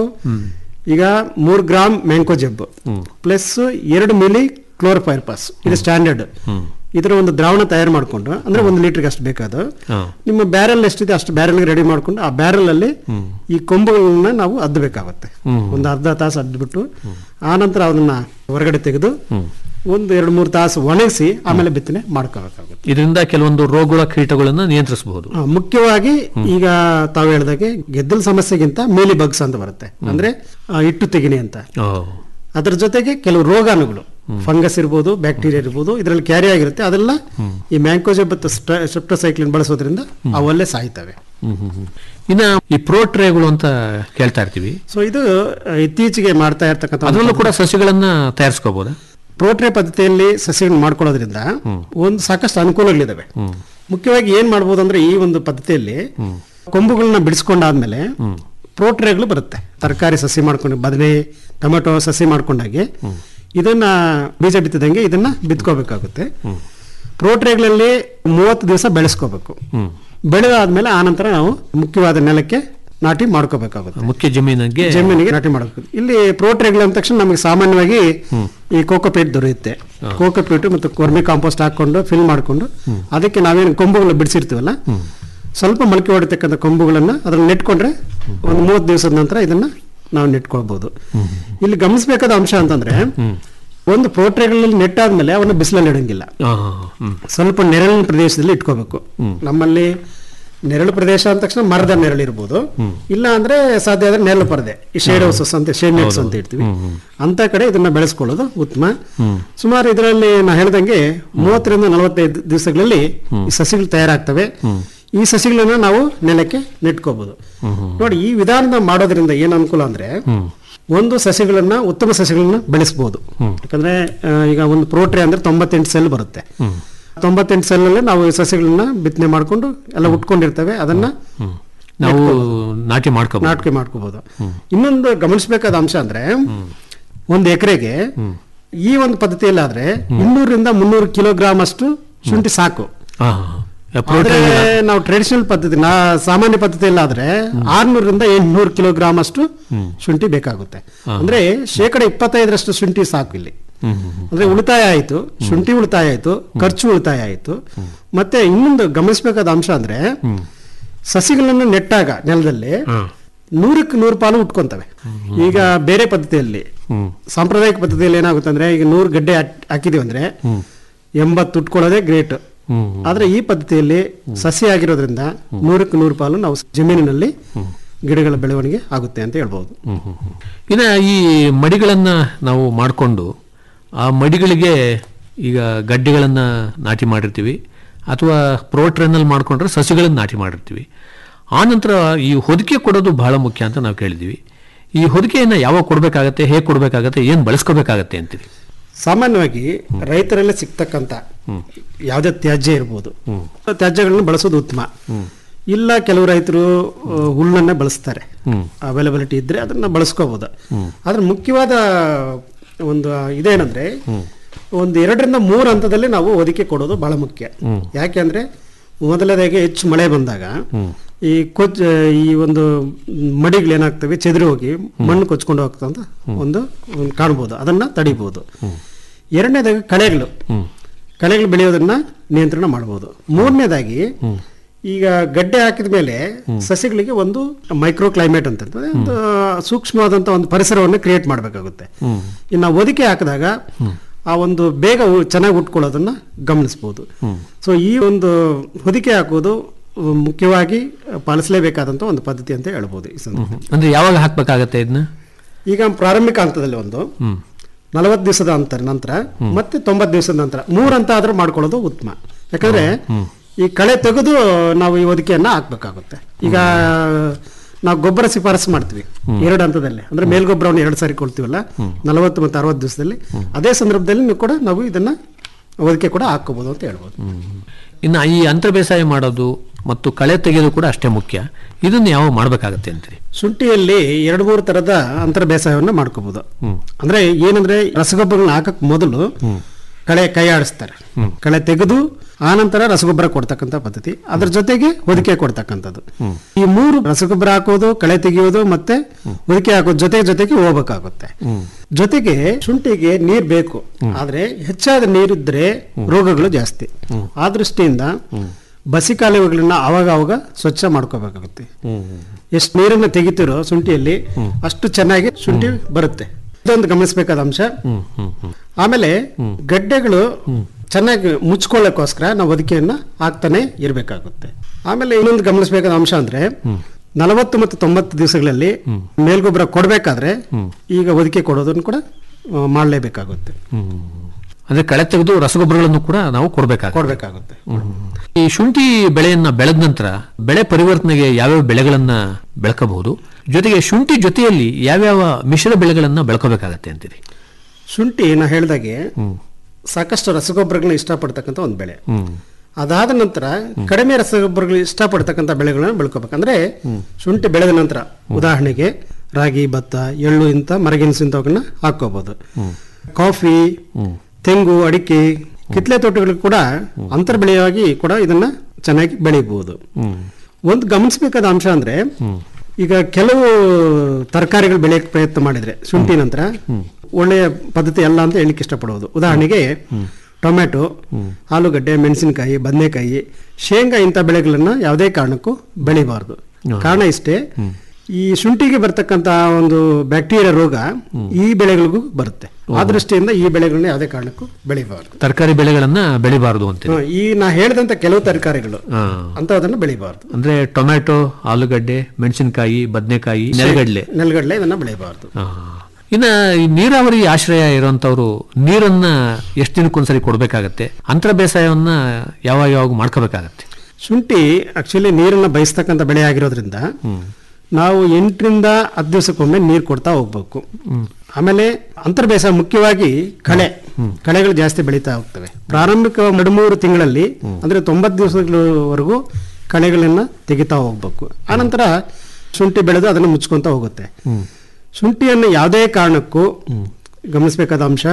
ಈಗ ಮೂರ್ ಗ್ರಾಮ್ ಮ್ಯಾಂಕೋ ಜಬ್ ಪ್ಲಸ್ ಎರಡು ಮಿಲಿ ಕ್ಲೋರೋಪೈರ್ಪಾಸ್ ಇದು ಸ್ಟ್ಯಾಂಡರ್ಡ್ ಇದರ ಒಂದು ದ್ರಾವಣ ತಯಾರು ಮಾಡ್ಕೊಂಡು ಅಂದ್ರೆ ಒಂದು ಲೀಟರ್ಗೆ ಅಷ್ಟು ಬೇಕಾದ ಹಾ. ನಿಮ್ಮ ಬ್ಯಾರೆಲ್ ಎಷ್ಟಿದೆ ಅಷ್ಟು ಬ್ಯಾರೆಲ್ ರೆಡಿ ಮಾಡ್ಕೊಂಡು ಆ ಬ್ಯಾರೆಲ್ ಅಲ್ಲಿ ಈ ಕೊಂಬುಗಳನ್ನ ನಾವು ಅದ್ದಬೇಕಾಗುತ್ತೆ ಒಂದು ಅರ್ಧ ತಾಸು ಅದ್ಬಿಟ್ಟು ಆ ನಂತರ ಅದನ್ನ ಹೊರಗಡೆ ತೆಗೆದು ಒಂದು ಎರಡು ಮೂರು ತಾಸು ಒಣಗಿಸಿ ಆಮೇಲೆ ಬಿತ್ತನೆ ಮಾಡ್ಕೋಬೇಕಾಗುತ್ತೆ ಇದರಿಂದ ಕೆಲವೊಂದು ರೋಗಗಳ ಕೀಟಗಳನ್ನ ನಿಯಂತ್ರಿಸಬಹುದು ಆ, ಮುಖ್ಯವಾಗಿ ಈಗ ತಾವು ಹೇಳ್ದಾಗೆ ಗೆದ್ದಲ್ ಸಮಸ್ಯೆಗಿಂತ ಮೇಲಿ ಬಗ್ಸ್ ಅಂತ ಬರುತ್ತೆ ಅಂದ್ರೆ ಆ, ಹಿಟ್ಟು ತೆಗಿನಿ ಅಂತ ಅದ್ರ ಜೊತೆಗೆ ಕೆಲವು ರೋಗಾಣುಗಳು ಫಂಗಸ್ ಇರ್ಬೋದು ಬ್ಯಾಕ್ಟೀರಿಯಾ ಇರ್ಬೋದು ಇದರಲ್ಲಿ ಕ್ಯಾರಿ ಆಗಿರುತ್ತೆ ಅದೆಲ್ಲ ಈ ಮ್ಯಾಂಕೋಜೆಬ್ ಮತ್ತು ಸೆಪ್ಟೋಸೈಕ್ಲಿನ್ ಬಳಸೋದ್ರಿಂದ ಅವಲ್ಲೇ ಸಾಯ್ತವೆ ಇನ್ನ ಈ ಪ್ರೋಟ್ರೇಗಳು ಅಂತ ಕೇಳ್ತಾ ಇರ್ತೀವಿ ಸೊ ಇದು ಆ, ಇತ್ತೀಚೆಗೆ ಮಾಡ್ತಾ ಇರ್ತಕ್ಕಂಥ ಅದರಲ್ಲೂ ಕೂಡ ಸಸಿಗಳನ್ನ ತಯಾರಿಸ್ಕೋಬಹುದಾ ಪ್ರೋಟ್ರೆ ಪದ್ಧತಿಯಲ್ಲಿ ಸಸಿಗಳನ್ನು ಮಾಡ್ಕೊಳ್ಳೋದ್ರಿಂದ ಒಂದು ಸಾಕಷ್ಟು ಅನುಕೂಲಗಳಿದಾವೆ ಮುಖ್ಯವಾಗಿ ಏನ್ ಮಾಡ್ಬೋದು ಅಂದ್ರೆ ಈ ಒಂದು ಪದ್ಧತಿಯಲ್ಲಿ ಕೊಂಬುಗಳನ್ನ ಬಿಡಿಸ್ಕೊಂಡಾದ್ಮೇಲೆ ಪ್ರೋಟ್ರೇಗಳು ಬರುತ್ತೆ ತರಕಾರಿ ಸಸಿ ಮಾಡ್ಕೊಂಡು ಬದನೆ ಟೊಮೆಟೊ ಸಸಿ ಮಾಡ್ಕೊಂಡಾಗೆ ಇದನ್ನ ಬೀಜ ಬಿತ್ತಿದಂಗೆ ಇದನ್ನ ಬಿತ್ಕೋಬೇಕಾಗುತ್ತೆ ಪ್ರೋಟ್ರೇಗಳಲ್ಲಿ ಮೂವತ್ತು ದಿವಸ ಬೆಳೆಸ್ಕೋಬೇಕು ಬೆಳೆದಾದ್ಮೇಲೆ ಆನಂತರ ನಾವು ಮುಖ್ಯವಾದ ನೆಲಕ್ಕೆ ನಾಟಿ ಮಾಡ್ಕೋಬೇಕಾಗುತ್ತೆ ಮುಖ್ಯ ಜಮೀನಿಗೆ ಜಮೀನಿಗೆ ನಾಟಿ ಮಾಡಬೇಕು ಇಲ್ಲಿ ಪ್ರೋಟ್ರೇಗಳು ಅಂದ ತಕ್ಷಣ ನಮಗೆ ಸಾಮಾನ್ಯವಾಗಿ ಈ ಕೋಕೋಪೀಟ್ ದೊರೆಯುತ್ತೆ ಕೋಕೋಪೀಟ್ ಮತ್ತು ಕೊರ್ಮಿ ಕಾಂಪೋಸ್ಟ್ ಹಾಕೊಂಡು ಫಿಲ್ ಮಾಡಿಕೊಂಡು ಅದಕ್ಕೆ ನಾವೇನು ಕೊಂಬುಗಳು ಬಿಡಿಸಿರ್ತೀವಲ್ಲ ಸ್ವಲ್ಪ ಮೊಳಕೆ ಹೊಡಿತಕ್ಕಂಥ ಕೊಂಬುಗಳನ್ನ ಅದ್ರಲ್ಲಿ ನೆಟ್ಕೊಂಡ್ರೆ ಒಂದು ಮೂವತ್ತು ದಿವಸದ ನಂತರ ಇದನ್ನ ನಾವು ನೆಟ್ಕೊಳ್ಬಹುದು ಇಲ್ಲಿ ಗಮನಿಸಬೇಕಾದ ಅಂಶ ಅಂತಂದ್ರೆ ಒಂದು ಪ್ರೋಟ್ರೇಗಳಲ್ಲಿ ನೆಟ್ಟಾದ್ಮೇಲೆ ಅವನ್ನ ಬಿಸಿಲಲ್ಲಿ ಇಡಂಗಿಲ್ಲ ಆ, ಹ್ಮ್. ಸ್ವಲ್ಪ ನೆರಳಿನ ಪ್ರದೇಶದಲ್ಲಿ ಇಟ್ಕೋಬೇಕು ನಮ್ಮಲ್ಲಿ ನೆರಳು ಪ್ರದೇಶ ಅಂದ ತಕ್ಷಣ ಮರದ ನೆರಳು ಇರ್ಬೋದು ಇಲ್ಲ ಅಂದ್ರೆ ಸಾಧ್ಯ ಆದ್ರೆ ನೆರಳು ಪರದೆ ಈ ಶೇಡ್ ಹೌಸಸ್ ಅಂತ ಶೇಡ್ ನೆಟ್ಸ್ ಅಂತ ಇರ್ತೀವಿ ಅಂತ ಕಡೆ ಇದನ್ನ ಬೆಳೆಸ್ಕೊಳ್ಳೋದು ಉತ್ತಮ ಸುಮಾರು ಇದರಲ್ಲಿ ನಾ ಹೇಳ್ದಂಗೆ ಮೂವತ್ತರಿಂದ ನಲವತ್ತೈದು ದಿವಸಗಳಲ್ಲಿ ಈ ಸಸಿಗಳು ತಯಾರಾಗ್ತವೆ ಈ ಸಸಿಗಳನ್ನ ನಾವು ನೆಲಕ್ಕೆ ನೆಟ್ಕೋಬಹುದು ನೋಡಿ ಈ ವಿಧಾನದ ಮಾಡೋದ್ರಿಂದ ಏನ್ ಅನುಕೂಲ ಅಂದ್ರೆ ಒಂದು ಸಸಿಗಳನ್ನ ಉತ್ತಮ ಸಸಿಗಳನ್ನ ಬೆಳೆಸಬಹುದು ಯಾಕಂದ್ರೆ ಆ, ಈಗ ಒಂದು ಪ್ರೋಟ್ರೆ ಅಂದ್ರೆ ತೊಂಬತ್ತೆಂಟು ಸೆಲ್ ಬರುತ್ತೆ ತೊಂಬತ್ತೆಂಟು ಸೆಲ್ ಅಲ್ಲಿ ನಾವು ಈ ಸಸಿಗಳನ್ನ ಬಿತ್ತನೆ ಮಾಡ್ಕೊಂಡು ಎಲ್ಲ ಉಟ್ಕೊಂಡಿರ್ತೇವೆ ಅದನ್ನ ನಾವು ನಾಟಿ ಮಾಡ್ಕೋಬಹುದು ನಾಟಕ ಮಾಡ್ಕೋಬಹುದು ಇನ್ನೊಂದು ಗಮನಿಸಬೇಕಾದ ಅಂಶ ಅಂದ್ರೆ ಒಂದು ಎಕರೆಗೆ ಈ ಒಂದು ಪದ್ಧತಿಯಲ್ಲಿ ಆದ್ರೆ ಇನ್ನೂರಿಂದ ಮುನ್ನೂರು ಕಿಲೋಗ್ರಾಮ್ ಅಷ್ಟು ಶುಂಠಿ ಸಾಕು ಆದ್ರೆ ನಾವು ಟ್ರೆಡಿಷನಲ್ ಪದ್ಧತಿ ನಾ ಸಾಮಾನ್ಯ ಪದ್ಧತಿಯಲ್ಲಿ ಆದ್ರೆ ಆರ್ನೂರಿಂದ ಎಂಟ್ನೂರು ಕಿಲೋಗ್ರಾಮ್ ಅಷ್ಟು ಶುಂಠಿ ಬೇಕಾಗುತ್ತೆ ಅಂದ್ರೆ ಶೇಕಡ ಇಪ್ಪತ್ತೈದರಷ್ಟು ಶುಂಠಿ ಸಾಕು ಇಲ್ಲಿ ಅಂದ್ರೆ ಉಳಿತಾಯ ಆಯ್ತು ಶುಂಠಿ ಉಳಿತಾಯ ಆಯ್ತು ಖರ್ಚು ಉಳಿತಾಯ ಆಯ್ತು ಮತ್ತೆ ಇನ್ನೊಂದು ಗಮನಿಸಬೇಕಾದ ಅಂಶ ಅಂದ್ರೆ ಸಸಿಗಳನ್ನು ನೆಟ್ಟಾಗ ನೆಲದಲ್ಲಿ ನೂರಕ್ಕೆ ನೂರು ಪಾಲು ಉಟ್ಕೊಂತವೆ ಈಗ ಬೇರೆ ಪದ್ಧತಿಯಲ್ಲಿ ಸಾಂಪ್ರದಾಯಿಕ ಪದ್ಧತಿಯಲ್ಲಿ ಏನಾಗುತ್ತೆ ಅಂದ್ರೆ ಈಗ ನೂರು ಗಡ್ಡೆ ಹಾಕ್- ಹಾಕಿದೀವಿ ಅಂದ್ರೆ ಎಂಬತ್ತು ಉಟ್ಕೊಳ್ಳೋದೇ ಗ್ರೇಟ್ ಆದ್ರೆ ಈ ಪದ್ಧತಿಯಲ್ಲಿ ಸಸಿ ಆಗಿರೋದ್ರಿಂದ ನೂರಕ್ಕೆ ನೂರು ಪಾಲು ನಾವು ಜಮೀನಿನಲ್ಲಿ ಗಿಡಗಳ ಬೆಳವಣಿಗೆ ಆಗುತ್ತೆ ಅಂತ ಹೇಳ್ಬೋದು ಇನ್ನ ಈ ಮಡಿಗಳನ್ನ ನಾವು ಮಾಡಿಕೊಂಡು ಆ ಮಡಿಗಳಿಗೆ ಈಗ ಗಡ್ಡೆಗಳನ್ನ ನಾಟಿ ಮಾಡಿರ್ತೀವಿ ಅಥವಾ ಪ್ರೋಟ್ರನ್ನಲ್ಲಿ ಮಾಡ್ಕೊಂಡ್ರೆ ಸಸಿಗಳನ್ನ ನಾಟಿ ಮಾಡಿರ್ತೀವಿ ಆ ನಂತರ ಈ ಹೊದಿಕೆ ಕೊಡೋದು ಬಹಳ ಮುಖ್ಯ ಅಂತ ನಾವು ಕೇಳಿದ್ವಿ ಈ ಹೊದಿಕೆಯನ್ನ ಯಾವಾಗ ಕೊಡಬೇಕಾಗತ್ತೆ ಹೇಗೆ ಕೊಡಬೇಕಾಗತ್ತೆ ಏನು ಬಳಸ್ಕೋಬೇಕಾಗತ್ತೆ ಅಂತೀವಿ ಸಾಮಾನ್ಯವಾಗಿ ರೈತರಲ್ಲೇ ಸಿಗ್ತಕ್ಕಂತ ಯಾವುದೇ ತ್ಯಾಜ್ಯ ಇರ್ಬೋದು ತ್ಯಾಜ್ಯಗಳನ್ನ ಬಳಸೋದು ಉತ್ತಮ ಇಲ್ಲ ಕೆಲವು ರೈತರು ಆ, ಹುಲ್ಲನ್ನ ಬಳಸ್ತಾರೆ ಅವೈಲಬಿಲಿಟಿ ಇದ್ರೆ ಅದನ್ನ ಬಳಸ್ಕೋಬಹುದು ಆದ್ರೆ ಮುಖ್ಯವಾದ ಒಂದು ಇದೇನಂದ್ರೆ ಒಂದು ಎರಡರಿಂದ ಮೂರು ಹಂತದಲ್ಲಿ ನಾವು ಹೊದಿಕೆ ಕೊಡೋದು ಬಹಳ ಮುಖ್ಯ ಯಾಕೆಂದ್ರೆ ಮೊದಲನೇದಾಗಿ ಹೆಚ್ಚು ಮಳೆ ಬಂದಾಗ ಈ ಕೊಚ್ ಈ ಒಂದು ಮಡಿಗಳು ಏನಾಗ್ತವೆ ಚೆದರಿ ಹೋಗಿ ಮಣ್ಣು ಕೊಚ್ಕೊಂಡು ಹೋಗ್ತಂತ ಒಂದು ಒಂದು ಕಾಣ್ಬೋದು ಅದನ್ನ ತಡಿಬಹುದು ಎರಡನೇದಾಗಿ ಕಳೆಗಳು ಕಳೆಗಳು ಬೆಳೆಯೋದನ್ನ ನಿಯಂತ್ರಣ ಮಾಡಬಹುದು ಮೂರನೇದಾಗಿ ಈಗ ಗಡ್ಡೆ ಹಾಕಿದ ಮೇಲೆ ಸಸಿಗಳಿಗೆ ಒಂದು ಮೈಕ್ರೋ ಕ್ಲೈಮೇಟ್ ಅಂತ ಇರ್ತದೆ. ಒಂದು ಸೂಕ್ಷ್ಮವಾದಂತ ಒಂದು ಪರಿಸರವನ್ನು ಕ್ರಿಯೇಟ್ ಮಾಡಬೇಕಾಗುತ್ತೆ ಇನ್ನು ಒದಿಕೆ ಹಾಕಿದಾಗ ಆ ಒಂದು ಬೇಗ ಉ- ಚೆನ್ನಾಗಿ ಉಟ್ಕೊಳ್ಳೋದನ್ನ ಗಮನಿಸಬಹುದು ಸೊ ಈ ಒಂದು ಹೊದಿಕೆ ಹಾಕೋದು ಅಹ್, ಮುಖ್ಯವಾಗಿ ಪಾಲಿಸಲೇಬೇಕಾದಂತ ಒಂದು ಪದ್ಧತಿ ಅಂತ ಹೇಳ್ಬೋದು ಈ ಸಂದರ್ಭದಲ್ಲಿ ಅಂದ್ರೆ ಯಾವಾಗ ಹಾಕ್ಬೇಕಾಗತ್ತೆ ಇದನ್ನ ಈಗ ಪ್ರಾರಂಭಿಕ ಹಂತದಲ್ಲಿ ಒಂದು ನಲವತ್ತು ದಿವಸದ ಅಂತರ ನಂತರ ಮತ್ತೆ ತೊಂಬತ್ತು ದಿವಸದ ನಂತರ ಮೂರ್ ಅಂತ ಆದ್ರೂ ಮಾಡ್ಕೊಳ್ಳೋದು ಉತ್ತಮ ಯಾಕಂದ್ರೆ ಈ ಕಳೆ ತೆಗೆದು ನಾವು ಈ ಹೊದಿಕೆಯನ್ನ ಹಾಕ್ಬೇಕಾಗುತ್ತೆ ಈಗ ನಾವು ಗೊಬ್ಬರ ಶಿಫಾರಸು ಮಾಡ್ತೀವಿ ಎರಡು ಹಂತದಲ್ಲಿ ಅಂದ್ರೆ ಮೇಲ್ಗೊಬ್ಬರವನ್ನು ಎರಡು ಸಾರಿ ಕೊಡ್ತೀವಲ್ಲ ನಲವತ್ತು ಮತ್ತು ಅರವತ್ತು ದಿವಸದಲ್ಲಿ ಅದೇ ಸಂದರ್ಭದಲ್ಲಿ ಕೂಡ ನಾವು ಇದನ್ನ ಒದಕೆ ಕೂಡ ಹಾಕೋಬಹುದು ಅಂತ ಹೇಳ್ಬೋದು ಇನ್ನು ಈ ಅಂತರ ಬೇಸಾಯ ಮಾಡೋದು ಮತ್ತು ಕಳೆ ತೆಗೆಯೋದು ಕೂಡ ಅಷ್ಟೇ ಮುಖ್ಯ ಇದನ್ನು ಯಾವ ಮಾಡಬೇಕಾಗತ್ತೆ ಅಂತೀರಿ ಶುಂಠಿಯಲ್ಲಿ ಎರಡು ಮೂರು ತರದ ಅಂತರ ಬೇಸಾಯವನ್ನ ಮಾಡ್ಕೋಬಹುದು ಅಂದ್ರೆ ಏನಂದ್ರೆ ರಸಗೊಬ್ಬರಗಳನ್ನ ಹಾಕಕ್ ಮೊದಲು ಕಳೆ ಕೈ ಆಡಿಸ್ತಾರೆ ಕಳೆ ತೆಗೆದು ಆನಂತರ ರಸಗೊಬ್ಬರ ಕೊಡ್ತಕ್ಕಂಥ ಪದ್ಧತಿ ಅದ್ರ ಜೊತೆಗೆ ಹೊದಿಕೆ ಕೊಡ್ತಕ್ಕಂಥದ್ದು ಈ ಮೂರು ರಸಗೊಬ್ಬರ ಹಾಕೋದು ಕಳೆ ತೆಗೆಯೋದು ಮತ್ತೆ ಹೊದಿಕೆ ಹಾಕೋದು ಜೊತೆ ಜೊತೆಗೆ ಹೋಗ್ಬೇಕಾಗುತ್ತೆ ಜೊತೆಗೆ ಶುಂಠಿಗೆ ನೀರ್ ಬೇಕು ಆದ್ರೆ ಹೆಚ್ಚಾದ ನೀರಿದ್ರೆ ರೋಗಗಳು ಜಾಸ್ತಿ ಆ ದೃಷ್ಟಿಯಿಂದ ಬಸಿ ಕಾಲುವೆಗಳನ್ನ ಅವಾಗ ಅವಾಗ ಸ್ವಚ್ಛ ಮಾಡ್ಕೋಬೇಕಾಗುತ್ತೆ ಎಷ್ಟು ನೀರನ್ನ ತೆಗಿತಿರೋ ಶುಂಠಿಯಲ್ಲಿ ಅಷ್ಟು ಚೆನ್ನಾಗಿ ಶುಂಠಿ ಬರುತ್ತೆ ಇದೊಂದು ಗಮನಿಸಬೇಕಾದ ಅಂಶ ಆಮೇಲೆ ಗಡ್ಡೆಗಳು ಚೆನ್ನಾಗಿ ಮುಚ್ಕೊಳ್ಳೋಕ್ಕೋಸ್ಕರ ನಾವು ಒದಿಕೆಯನ್ನ ಹಾಕ್ತಾನೆ ಇರಬೇಕಾಗುತ್ತೆ ಆಮೇಲೆ ಇನ್ನೊಂದು ಗಮನಿಸಬೇಕಾದ ಅಂಶ ಅಂದ್ರೆ ನಲವತ್ತು ಮತ್ತು ತೊಂಬತ್ತು ದಿವಸಗಳಲ್ಲಿ ಮೇಲ್ಗೊಬ್ಬರ ಕೊಡಬೇಕಾದ್ರೆ ಈಗ ಒದಿಕೆ ಕೊಡೋದನ್ನು ಕೂಡ ಆ, ಮಾಡಲೇಬೇಕಾಗುತ್ತೆ ಅಂದ್ರೆ ಕಳೆ ತೆಗೆದು ರಸಗೊಬ್ಬರಗಳನ್ನು ಕೂಡ ನಾವು ಕೊಡಬೇಕಾಗುತ್ತೆ ಕೊಡಬೇಕಾಗುತ್ತೆ ಈ ಶುಂಠಿ ಬೆಳೆಯನ್ನ ಬೆಳೆದ ನಂತರ ಬೆಳೆ ಪರಿವರ್ತನೆಗೆ ಯಾವ್ಯಾವ ಬೆಳೆಗಳನ್ನ ಬೆಳಕಬಹುದು ಜೊತೆಗೆ ಶುಂಠಿ ಜೊತೆಯಲ್ಲಿ ಯಾವ್ಯಾವ ಮಿಶ್ರ ಬೆಳೆಗಳನ್ನ ಬೆಳ್ಕೋಬೇಕಾಗತ್ತೆ ಅಂತೀರಿ ಶುಂಠಿ ನಾ ಹೇಳ್ದಾಗೆ ಸಾಕಷ್ಟು ರಸಗೊಬ್ಬರಗಳನ್ನ ಇಷ್ಟಪಡ್ತಕ್ಕಂಥ ಒಂದು ಬೆಳೆ ಅದಾದ ನಂತರ ಕಡಿಮೆ ರಸಗೊಬ್ಬರಗಳು ಇಷ್ಟಪಡ್ತಕ್ಕಂಥ ಬೆಳೆಗಳನ್ನ ಬೆಳ್ಕೋಬೇಕು ಅಂದ್ರೆ ಶುಂಠಿ ಬೆಳೆದ ನಂತರ ಉದಾಹರಣೆಗೆ ರಾಗಿ ಭತ್ತ ಎಳ್ಳು ಇಂಥ ಮರಗೆಣಸು ಇಂಥವನ್ನ ಹಾಕೋಬಹುದು ಕಾಫಿ ತೆಂಗು ಅಡಿಕೆ ಕಿತ್ಲೆ ತೋಟಗಳು ಕೂಡ ಅಂತರ್ ಬೆಳೆಯಾಗಿ ಕೂಡ ಇದನ್ನ ಚೆನ್ನಾಗಿ ಬೆಳಿಬಹುದು ಒಂದು ಗಮನಿಸಬೇಕಾದ ಅಂಶ ಅಂದ್ರೆ ಈಗ ಕೆಲವು ತರಕಾರಿಗಳು ಬೆಳೆಯಕ್ಕೆ ಪ್ರಯತ್ನ ಮಾಡಿದ್ರೆ ಶುಂಠಿ ನಂತರ ಒಳ್ಳೆಯ ಪದ್ಧತಿ ಅಲ್ಲ ಅಂತ ಹೇಳಿಕ್ಕೆ ಇಷ್ಟಪಡೋದು ಉದಾಹರಣೆಗೆ ಟೊಮೆಟೊ ಆಲೂಗಡ್ಡೆ ಮೆಣಸಿನಕಾಯಿ ಬದನೆಕಾಯಿ ಶೇಂಗಾ ಇಂಥ ಬೆಳೆಗಳನ್ನ ಯಾವುದೇ ಕಾರಣಕ್ಕೂ ಬೆಳಿಬಾರ್ದು ಕಾರಣ ಇಷ್ಟೇ ಈ ಶುಂಠಿಗೆ ಬರ್ತಕ್ಕಂತ ಒಂದು ಬ್ಯಾಕ್ಟೀರಿಯಾ ರೋಗ ಈ ಬೆಳೆಗಳಿಗೂ ಬರುತ್ತೆ ಆ ದೃಷ್ಟಿಯಿಂದ ಈ ಬೆಳೆಗಳನ್ನ ಯಾವುದೇ ಕಾರಣಕ್ಕೂ ಬೆಳಿಬಾರ್ದು ತರಕಾರಿ ಬೆಳೆಗಳನ್ನ ಬೆಳಿಬಾರದು ಅಂತೀರಿ ಹ, ಈ ನಾ ಹೇಳಿದಂತ ಕೆಲವು ತರಕಾರಿಗಳು ಹಾ. ಅಂತದನ್ನ ಬೆಳಿಬಾರ್ದು ಅಂದ್ರೆ ಟೊಮ್ಯಾಟೊ ಆಲೂಗಡ್ಡೆ ಮೆಣಸಿನಕಾಯಿ ಬದನೆಕಾಯಿ ನೆಲಗಡ್ಲೆ ನೆಲಗಡಲೆ ಇದನ್ನ ಬೆಳಿಬಾರ್ದು ಆ. ಇನ್ನ ಈ ನೀರಾವರಿ ಆಶ್ರಯ ಇರುವಂತವ್ರು ನೀರನ್ನ ಎಷ್ಟು ದಿನಕ್ಕೊಂದ್ಸರಿ ಕೊಡ್ಬೇಕಾಗತ್ತೆ ಅಂತರ ಬೇಸಾಯವನ್ನ ಯಾವಾಗ ಯಾವಾಗ ಮಾಡ್ಕೋಬೇಕಾಗತ್ತೆ ಶುಂಠಿ ಆಕ್ಚುಲಿ ನೀರನ್ನ ಬಯಸ್ತಕ್ಕಂಥ ಬೆಳೆ ಆಗಿರೋದ್ರಿಂದ ನಾವು ಎಂಟರಿಂದ ಹತ್ತು ದಿವಸಕ್ಕೊಮ್ಮೆ ನೀರು ಕೊಡ್ತಾ ಹೋಗ್ಬೇಕು ಆಮೇಲೆ ಅಂತರ್ ಬೇಸಾಯ ಮುಖ್ಯವಾಗಿ ಕಳೆ ಕಳೆಗಳು ಜಾಸ್ತಿ ಬೆಳೀತಾ ಹೋಗ್ತವೆ ಪ್ರಾರಂಭಿಕ ನಡುಮೂರು ತಿಂಗಳಲ್ಲಿ ಅಂದ್ರೆ ತೊಂಬತ್ತು ದಿವಸಗಳವರೆಗೂ ಕಳೆಗಳನ್ನ ತೆಗಿತಾ ಹೋಗ್ಬೇಕು ಆನಂತರ ಶುಂಠಿ ಬೆಳೆದು ಅದನ್ನು ಮುಚ್ಕೊಂತ ಹೋಗುತ್ತೆ ಶುಂಠಿಯನ್ನು ಯಾವುದೇ ಕಾರಣಕ್ಕೂ ಗಮನಿಸಬೇಕಾದ ಅಂಶ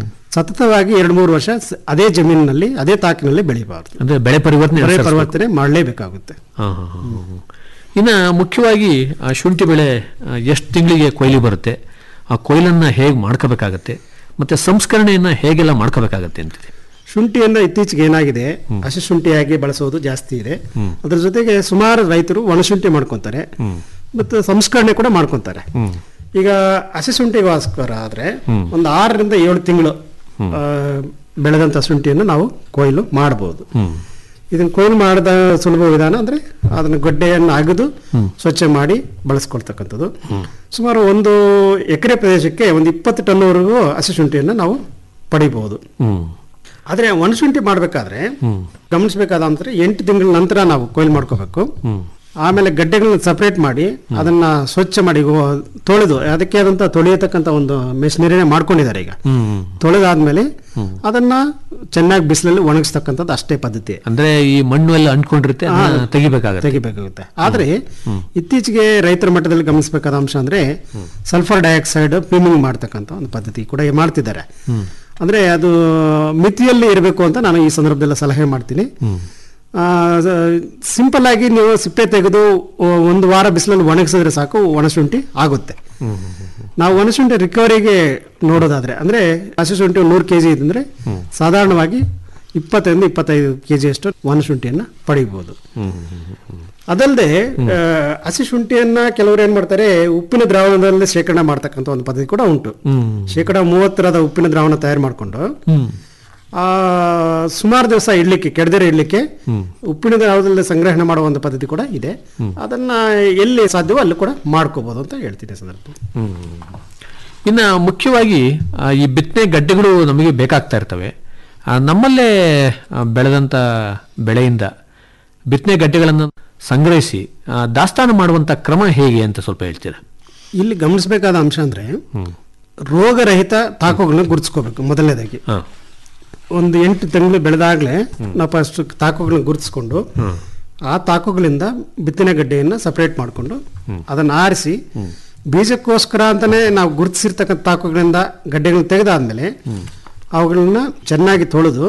ಸತತವಾಗಿ ಎರಡು ಮೂರು ವರ್ಷ ಸ- ಅದೇ ಜಮೀನಿನಲ್ಲಿ ಅದೇ ತಾಕಿನಲ್ಲಿ ಬೆಳಿಬಾರ್ದು ಅಂದ್ರೆ ಬೆಳೆ ಪರಿವರ್ತನೆ ಬೆಳೆ ಅನುಸರಿಸ್ಬೇಕು. ಪರಿವರ್ತನೆ ಮಾಡಲೇಬೇಕಾಗುತ್ತೆ ಹಾ, ಹಾ, ಹಾ, ಹಾ, ಹಾ. ಇನ್ನ ಮುಖ್ಯವಾಗಿ ಆ ಶುಂಠಿ ಬೆಳೆ ಎಷ್ಟು ತಿಂಗಳಿಗೆ ಕೊಯ್ಲಿ ಬರುತ್ತೆ ಆ ಕೊಯ್ಲನ್ನ ಹೇಗೆ ಮಾಡ್ಕೋಬೇಕಾಗತ್ತೆ ಮತ್ತೆ ಸಂಸ್ಕರಣೆಯನ್ನ ಹೇಗೆಲ್ಲ ಮಾಡ್ಕೋಬೇಕಾಗತ್ತೆ ಅಂತೀರಿ ಶುಂಠಿಯನ್ನ ಇತ್ತೀಚೆಗೆ ಏನಾಗಿದೆ ಹಸಿ ಶುಂಠಿಯಾಗಿ ಬಳಸೋದು ಜಾಸ್ತಿ ಇದೆ ಅದ್ರ ಜೊತೆಗೆ ಸುಮಾರು ರೈತರು ಒಣಶುಂಠಿ ಮಾಡ್ಕೊಂತಾರೆ ಮತ್ತು ಸಂಸ್ಕರಣೆ ಕೂಡ ಮಾಡ್ಕೊಂತಾರೆ ಈಗ ಹಸಿ ಶುಂಠಿಗೋಸ್ಕರ ಆದ್ರೆ ಒಂದು ಆರರಿಂದ ಏಳು ತಿಂಗಳು ಆ, ಬೆಳೆದಂತ ಶುಂಠಿಯನ್ನು ನಾವು ಕೊಯ್ಲು ಮಾಡಬಹುದು ಇದನ್ನ ಕೊಯ್ಲು ಮಾಡಿದ ಸುಲಭ ವಿಧಾನ ಅಂದ್ರೆ ಅದನ್ನ ಗೊಡ್ಡೆಯನ್ನು ಅಗೆದು ಸ್ವಚ್ಛ ಮಾಡಿ ಬಳಸ್ಕೊಳ್ತಕ್ಕಂಥದ್ದು ಸುಮಾರು ಒಂದು ಎಕರೆ ಪ್ರದೇಶಕ್ಕೆ ಒಂದು ಇಪ್ಪತ್ತು ಟನ್ವರೆಗೂ ಹಸಿ ಶುಂಠಿಯನ್ನು ನಾವು ಪಡಿಬಹುದು ಹ್ಮ್ ಆದ್ರೆ ಒಣಶುಂಠಿ ಮಾಡ್ಬೇಕಾದ್ರೆ ಗಮನಿಸಬೇಕಾದ ಅಂದ್ರೆ ಎಂಟು ತಿಂಗಳ ನಂತರ ನಾವು ಕೊಯ್ಲು ಮಾಡ್ಕೋಬೇಕು ಆಮೇಲೆ ಗಡ್ಡೆಗಳನ್ನ ಸಪರೇಟ್ ಮಾಡಿ ಅದನ್ನ ಸ್ವಚ್ಛ ಮಾಡಿ ಗೋ- ತೊಳೆದು ಅದಕ್ಕೆ ಆದಂತ ತೊಳೆಯತಕ್ಕಂತ ಒಂದು ಮೆಷಿನರಿನೇ ಮಾಡ್ಕೊಂಡಿದ್ದಾರೆ ಈಗ ಹ್ಮ್ ತೊಳೆದಾದ್ಮೇಲೆ ಅದನ್ನ ಚೆನ್ನಾಗಿ ಬಿಸಿಲಲ್ಲಿ ಒಣಗಿಸ್ತಕ್ಕಂಥದ್ದು ಅಷ್ಟೇ ಪದ್ಧತಿ ಅಂದ್ರೆ ಈ ಮಣ್ಣು ಎಲ್ಲ ಅಂಟ್ಕೊಂಡಿರುತ್ತೆ ಅದನ್ನ ತೆಗಿಬೇಕಾಗತ್ತೆ ತೆಗಿಬೇಕಾಗುತ್ತೆ ಆದ್ರೆ ಇತ್ತೀಚೆಗೆ ರೈತರ ಮಟ್ಟದಲ್ಲಿ ಗಮನಿಸಬೇಕಾದ ಅಂಶ ಅಂದ್ರೆ ಸಲ್ಫರ್ ಡೈಆಕ್ಸೈಡ್ ಪ್ಯೂಮಿಂಗ್ ಮಾಡ್ತಕ್ಕಂಥ ಒಂದು ಪದ್ಧತಿ ಕೂಡ ಮಾಡ್ತಿದ್ದಾರೆ ಅಂದ್ರೆ ಅದು ಮಿತಿಯಲ್ಲಿ ಇರಬೇಕು ಅಂತ ನಾನು ಈ ಸಂದರ್ಭದಲ್ಲಿ ಸಲಹೆ ಮಾಡ್ತೀನಿ ಸಿಂಪಲ್ ಆಗಿ ನೀವು ಸಿಪ್ಪೆ ತೆಗೆದು ಒ- ಒಂದು ವಾರ ಬಿಸಿಲಲ್ಲಿ ಒಣಗಿಸಿದ್ರೆ ಸಾಕು ಒಣಶುಂಠಿ ಆಗುತ್ತೆ ನಾವು ಒಣಶುಂಠಿ ರಿಕವರಿಗೆ ನೋಡೋದಾದ್ರೆ ಅಂದ್ರೆ ಹಸಿ ಶುಂಠಿ ನೂರು ಕೆ ಜಿ ಇದ್ರೆ ಸಾಧಾರಣವಾಗಿ ಇಪ್ಪತ್ತರಿಂದ ಇಪ್ಪತ್ತೈದು ಕೆ ಅಷ್ಟು ಒಣಶುಂಠಿಯನ್ನ ಪಡಿಬಹುದು ಅದಲ್ಲದೆ ಹಸಿ ಶುಂಠಿಯನ್ನ ಕೆಲವರು ಏನ್ ಮಾಡ್ತಾರೆ ಉಪ್ಪಿನ ದ್ರಾವಣದಲ್ಲಿ ಶೇಖರಣೆ ಮಾಡ್ತಕ್ಕಂಥ ಒಂದು ಪದ್ಧತಿ ಕೂಡ ಉಂಟು ಶೇಕಡ ಮೂವತ್ತರದ ಉಪ್ಪಿನ ದ್ರಾವಣ ತಯಾರು ಮಾಡಿಕೊಂಡು ಆ ಸುಮಾರು ದಿವಸ ಇಡ್ಲಿಕ್ಕೆ ಕೆಡದಿರ ಇಡ್ಲಿಕ್ಕೆ ಉಪ್ಪಿನ ದ್ರಾವಣದಲ್ಲಿ ಸಂಗ್ರಹಣೆ ಮಾಡುವ ಒಂದು ಪದ್ಧತಿ ಕೂಡ ಇದೆ ಅದನ್ನ ಎಲ್ಲಿ ಸಾಧ್ಯವೋ ಅಲ್ಲಿ ಕೂಡ ಮಾಡ್ಕೋಬಹುದು ಅಂತ ಹೇಳ್ತೀನಿ ಈ ಸಂದರ್ಭದಲ್ಲಿ ಇನ್ನ ಮುಖ್ಯವಾಗಿ ಆ, ಈ ಬಿತ್ತನೆ ಗಡ್ಡೆಗಳು ನಮಗೆ ಬೇಕಾಗ್ತಾ ಇರ್ತವೆ ಆ, ನಮ್ಮಲ್ಲೇ ಆ, ಬೆಳೆದಂತ ಬೆಳೆಯಿಂದ ಬಿತ್ತನೆ ಗಡ್ಡೆಗಳನ್ನು ಸಂಗ್ರಹಿಸಿ ಆ, ದಾಸ್ತಾನು ಮಾಡುವಂತ ಕ್ರಮ ಹೇಗೆ ಅಂತ ಸ್ವಲ್ಪ ಹೇಳ್ತೀರಾ ಇಲ್ಲಿ ಗಮನಿಸಬೇಕಾದ ಅಂಶ ಅಂದ್ರೆ ರೋಗರಹಿತ ತಾಕುಗಳನ್ನ ಗುರುತಿಸ್ಕೋಬೇಕು ಮೊದಲನೇದಾಗಿ ಹಾ ಒಂದು ಎಂಟು ತಿಂಗಳು ಬೆಳೆದಾಗಲೇ ನಾವು ಫಸ್ಟ್ ತಾಕುಗಳನ್ನ ಗುರುತಿಸ್ಕೊಂಡು ಆ ತಾಕುಗಳಿಂದ ಬಿತ್ತನೆ ಗಡ್ಡೆಯನ್ನ ಸಪರೇಟ್ ಮಾಡಿಕೊಂಡು ಅದನ್ನ ಆರಿಸಿ ಬೀಜಕ್ಕೋಸ್ಕರ ಅಂತಾನೆ ನಾವು ಗುರುತಿಸಿರ್ತಕ್ಕಂಥ ತಾಕುಗಳಿಂದ ಗಡ್ಡೆಗಳನ್ನ ತೆಗೆದಾದ್ಮೇಲೆ ಅವುಗಳನ್ನ ಚೆನ್ನಾಗಿ ತೊಳೆದು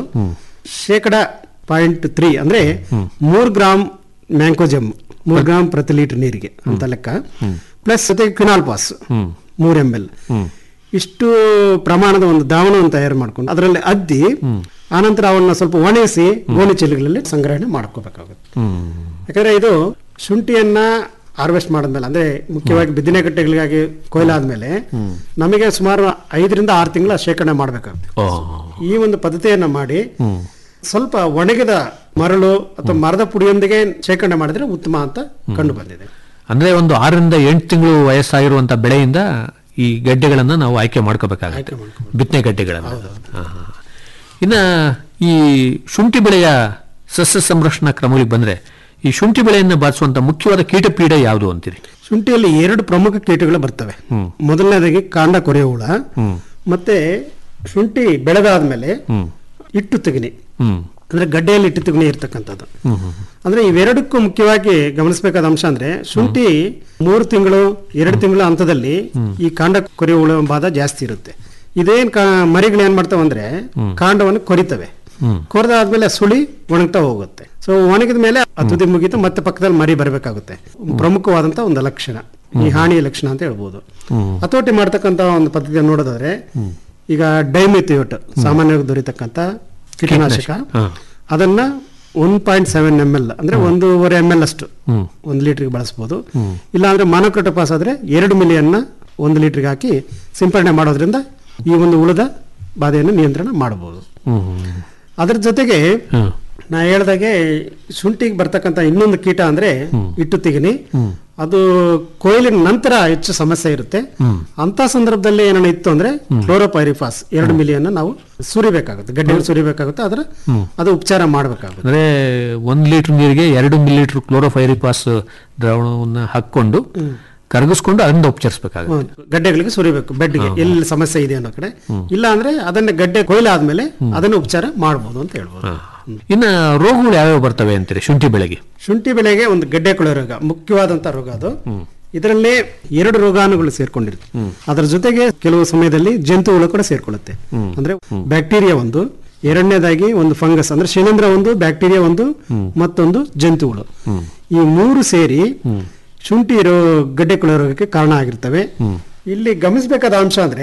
ಶೇಕಡ ಪಾಯಿಂಟ್ ತ್ರೀ ಅಂದ್ರೆ ಮೂರು ಗ್ರಾಮ್ ಮ್ಯಾಂಕೋಜಮ್ ಮೂರು ಗ್ರಾಮ್ ಪ್ರತಿ ಲೀಟರ್ ನೀರಿಗೆ ಅಂತ ಲೆಕ್ಕ ಪ್ಲಸ್ ಜೊತೆಗೆ ಕ್ವಿನಾಲ್ ಪಾಸ್ ಮೂರ್ ಎಮ್ ಎಲ್ ಇಷ್ಟು ಪ್ರಮಾಣದ ಒಂದು ದ್ರಾವಣವನ್ನು ತಯಾರು ಮಾಡ್ಕೊಂಡು ಅದರಲ್ಲಿ ಅದ್ದಿ ಆನಂತರ ಅವನ್ನ ಸ್ವಲ್ಪ ಒಣಗಿಸಿ ಗೋಣಿ ಚೀಲಗಳಲ್ಲಿ ಸಂಗ್ರಹಣೆ ಮಾಡ್ಕೋಬೇಕಾಗುತ್ತೆ ಯಾಕಂದ್ರೆ ಇದು ಶುಂಠಿಯನ್ನ ಹಾರ್ವೆಸ್ಟ್ ಮಾಡಿದ್ಮೇಲೆ ಅಂದ್ರೆ ಮುಖ್ಯವಾಗಿ ಬಿದಿನೆ ಗಟ್ಟೆಗಳಿಗಾಗಿ ಕೊಯ್ಲಾದ್ಮೇಲೆ ನಮಗೆ ಸುಮಾರು ಐದರಿಂದ ಆರು ತಿಂಗಳ ಶೇಖರಣೆ ಮಾಡಬೇಕಾಗುತ್ತೆ ಓ ಈ ಒಂದು ಪದ್ಧತಿಯನ್ನ ಮಾಡಿ ಸ್ವಲ್ಪ ಒಣಗಿದ ಮರಳು ಅಥವಾ ಮರದ ಪುಡಿಯೊಂದಿಗೆ ಶೇಖರಣೆ ಮಾಡಿದ್ರೆ ಉತ್ತಮ ಅಂತ ಕಂಡು ಬಂದಿದೆ ಅಂದ್ರೆ ಒಂದು ಆರರಿಂದ ಎಂಟು ತಿಂಗಳು ವಯಸ್ಸಾಗಿರುವಂತ ಬೆಳೆಯಿಂದ ಈ ಗಡ್ಡೆಗಳನ್ನ ನಾವು ಆಯ್ಕೆ ಮಾಡ್ಕೋಬೇಕಾಗುತ್ತೆ ಬಿತ್ತನೆ ಗಡ್ಡೆಗಳನ್ನ ಹಾ, ಹಾ. ಇನ್ನ ಈ ಶುಂಠಿ ಬೆಳೆಯ ಸಸ್ಯ ಸಂರಕ್ಷಣಾ ಕ್ರಮಗಳಿಗೆ ಬಂದ್ರೆ ಈ ಶುಂಠಿ ಬೆಳೆಯನ್ನ ಬಾಧಿಸುವಂತ ಮುಖ್ಯವಾದ ಕೀಟಪೀಡೆ ಯಾವುದು ಅಂತೀರಿ ಶುಂಠಿಯಲ್ಲಿ ಎರಡು ಪ್ರಮುಖ ಕೀಟಗಳು ಬರ್ತವೆ ಮೊದಲನೇದಾಗಿ ಕಾಂಡ ಕೊರೆಯ ಹುಳ ಮತ್ತೆ ಶುಂಠಿ ಬೆಳೆದಾದ್ಮೇಲೆ ಇಟ್ಟು ತೆಗಿನಿ ಹ್ಮ್ ಅಂದ್ರೆ ಗಡ್ಡೆಯಲ್ಲಿ ಇಟ್ಟು ತೆಗಿನಿ ಇರ್ತಕ್ಕಂಥದ್ದು ಅಂದ್ರೆ ಇವೆರಡಕ್ಕೂ ಮುಖ್ಯವಾಗಿ ಗಮನಿಸಬೇಕಾದ ಅಂಶ ಅಂದ್ರೆ ಶುಂಠಿ ಮೂರು ತಿಂಗಳು ಎರಡು ತಿಂಗಳ ಹಂತದಲ್ಲಿ ಈ ಕಾಂಡ ಕೊರೆಯ ಹುಳ ಬಾಧ ಜಾಸ್ತಿ ಇರುತ್ತೆ ಇದೇನ್ ಕಾ ಮರಿಗಳು ಏನ್ ಮಾಡ್ತಾವ ಅಂದ್ರೆ ಕಾಂಡವನ್ನು ಕೊರಿತವೆ ಕೊರೆದಾದ್ಮೇಲೆ ಸುಳಿ ಒಣಗ್ತಾ ಹೋಗುತ್ತೆ ಸೊ ಒಣಗಿದ ಮೇಲೆ ಆ ತುದಿ ಮುಗಿತು ಮತ್ತೆ ಪಕ್ಕದಲ್ಲಿ ಮರಿ ಬರಬೇಕಾಗುತ್ತೆ ಪ್ರಮುಖವಾದಂತ ಒಂದು ಲಕ್ಷಣ ಈ ಹಾನಿಯ ಲಕ್ಷಣ ಅಂತ ಹೇಳ್ಬೋದು ಹತೋಟಿ ಮಾಡ್ತಕ್ಕಂತ ಒಂದು ಪದ್ಧತಿಯನ್ನು ನೋಡೋದಾದ್ರೆ ಈಗ ಡೈಮಿಥಿಯೋಟ್ ಸಾಮಾನ್ಯವಾಗಿ ದೊರೀತಕ್ಕಂತ ಕೀಟನಾಶಕ ಹಾ. ಅದನ್ನ one point seven M L ಅಂದ್ರೆ ಒಂದೂವರೆ ಎಮ್ ಎಲ್ ಅಷ್ಟು ಒಂದು ಲೀಟರ್ಗೆ ಬಳಸ್ಬೋದು ಇಲ್ಲ ಅಂದ್ರೆ ಮಾನೋಕ್ರೋಟೋಪಾಸ್ ಆದ್ರೆ ಎರಡು ಮಿಲಿಯನ್ನ ಒಂದು ಲೀಟರ್ಗೆ ಹಾಕಿ ಸಿಂಪರಣೆ ಮಾಡೋದ್ರಿಂದ ಈ ಒಂದು ಉಳಿದ ಬಾಧೆಯನ್ನು ನಿಯಂತ್ರಣ ಮಾಡಬಹುದು ಹ್ಮ್ ಹ್ಮ್. ಅದ್ರ ಜೊತೆಗೆ ಹ್ಮ್. ನಾ ಹೇಳ್ದಾಗೆ ಶುಂಠಿಗೆ ಬರ್ತಕ್ಕಂಥ ಇನ್ನೊಂದು ಕೀಟ ಅಂದ್ರೆ ಇಟ್ಟು ತೆಗಿನಿ ಅದು ಕೊಯ್ಲಿನ ನಂತರ ಹೆಚ್ಚು ಸಮಸ್ಯೆ ಇರುತ್ತೆ ಅಂತ ಸಂದರ್ಭದಲ್ಲಿ ಏನಾನ ಇತ್ತು ಅಂದ್ರೆ ಕ್ಲೋರೋಪೈರಿಫಾಸ್ ಎರಡು ಮಿಲಿಯನ್ನ ನಾವು ಸುರಿಬೇಕಾಗುತ್ತೆ ಗಡ್ಡೆಗಳು ಸುರಿಬೇಕಾಗುತ್ತೆ ಅದರ ಅದು ಉಪಚಾರ ಮಾಡಬೇಕಾಗುತ್ತೆ ಅಂದ್ರೆ ಒಂದ್ ಲೀಟರ್ ನೀರಿಗೆ ಎರಡು ಮಿಲಿಲೀಟರ್ ಕ್ಲೋರೋಫೈರಿಪಾಸ್ ದ್ರಾವಣವನ್ನ ಹಾಕೊಂಡು ಕರಗಿಸ್ಕೊಂಡು ಅದರಿಂದ ಉಪಚರಿಸಬೇಕಾಗುತ್ತೆ ಗಡ್ಡೆಗಳಿಗೆ ಸುರಿಬೇಕು ಬೆಡ್ಗೆ ಎಲ್ಲಿ ಸಮಸ್ಯೆ ಇದೆ ಅನ್ನೋ ಕಡೆ ಇಲ್ಲ ಅಂದ್ರೆ ಅದನ್ನ ಗಡ್ಡೆ ಕೊಯ್ಲಾದ್ಮೇಲೆ ಅದನ್ನ ಉಪಚಾರ ಮಾಡಬಹುದು ಅಂತ ಹೇಳ್ಬೋದು ಇನ್ನ ರೋಗಗಳು ಯಾವ್ಯಾವ ಬರ್ತವೆ ಅಂತೀರಿ ಶುಂಠಿ ಬೆಳೆಗೆ ಶುಂಠಿ ಬೆಳೆಗೆ ಒಂದು ಗಡ್ಡೆ ಕೊಳೆ ರೋಗ ಮುಖ್ಯವಾದಂತ ರೋಗ ಅದು ಇದರಲ್ಲೇ ಎರಡು ರೋಗಾಣುಗಳು ಸೇರ್ಕೊಂಡಿರುತ್ತೆ ಅದರ ಜೊತೆಗೆ ಕೆಲವು ಸಮಯದಲ್ಲಿ ಜಂತುಗಳು ಕೂಡ ಸೇರ್ಕೊಳ್ಳುತ್ತೆ ಅಂದ್ರೆ ಬ್ಯಾಕ್ಟೀರಿಯಾ ಒಂದು ಎರಡನೇದಾಗಿ ಒಂದು ಫಂಗಸ್ ಅಂದ್ರೆ ಶಿಲೀಂಧ್ರ ಒಂದು ಬ್ಯಾಕ್ಟೀರಿಯಾ ಒಂದು ಮತ್ತೊಂದು ಜಂತುಗಳು ಈ ಮೂರು ಸೇರಿ ಶುಂಠಿ ರೋ ಗಡ್ಡೆ ಕೊಳೆ ರೋಗಕ್ಕೆ ಕಾರಣ ಆಗಿರ್ತವೆ ಇಲ್ಲಿ ಗಮನಿಸಬೇಕಾದ ಅಂಶ ಅಂದ್ರೆ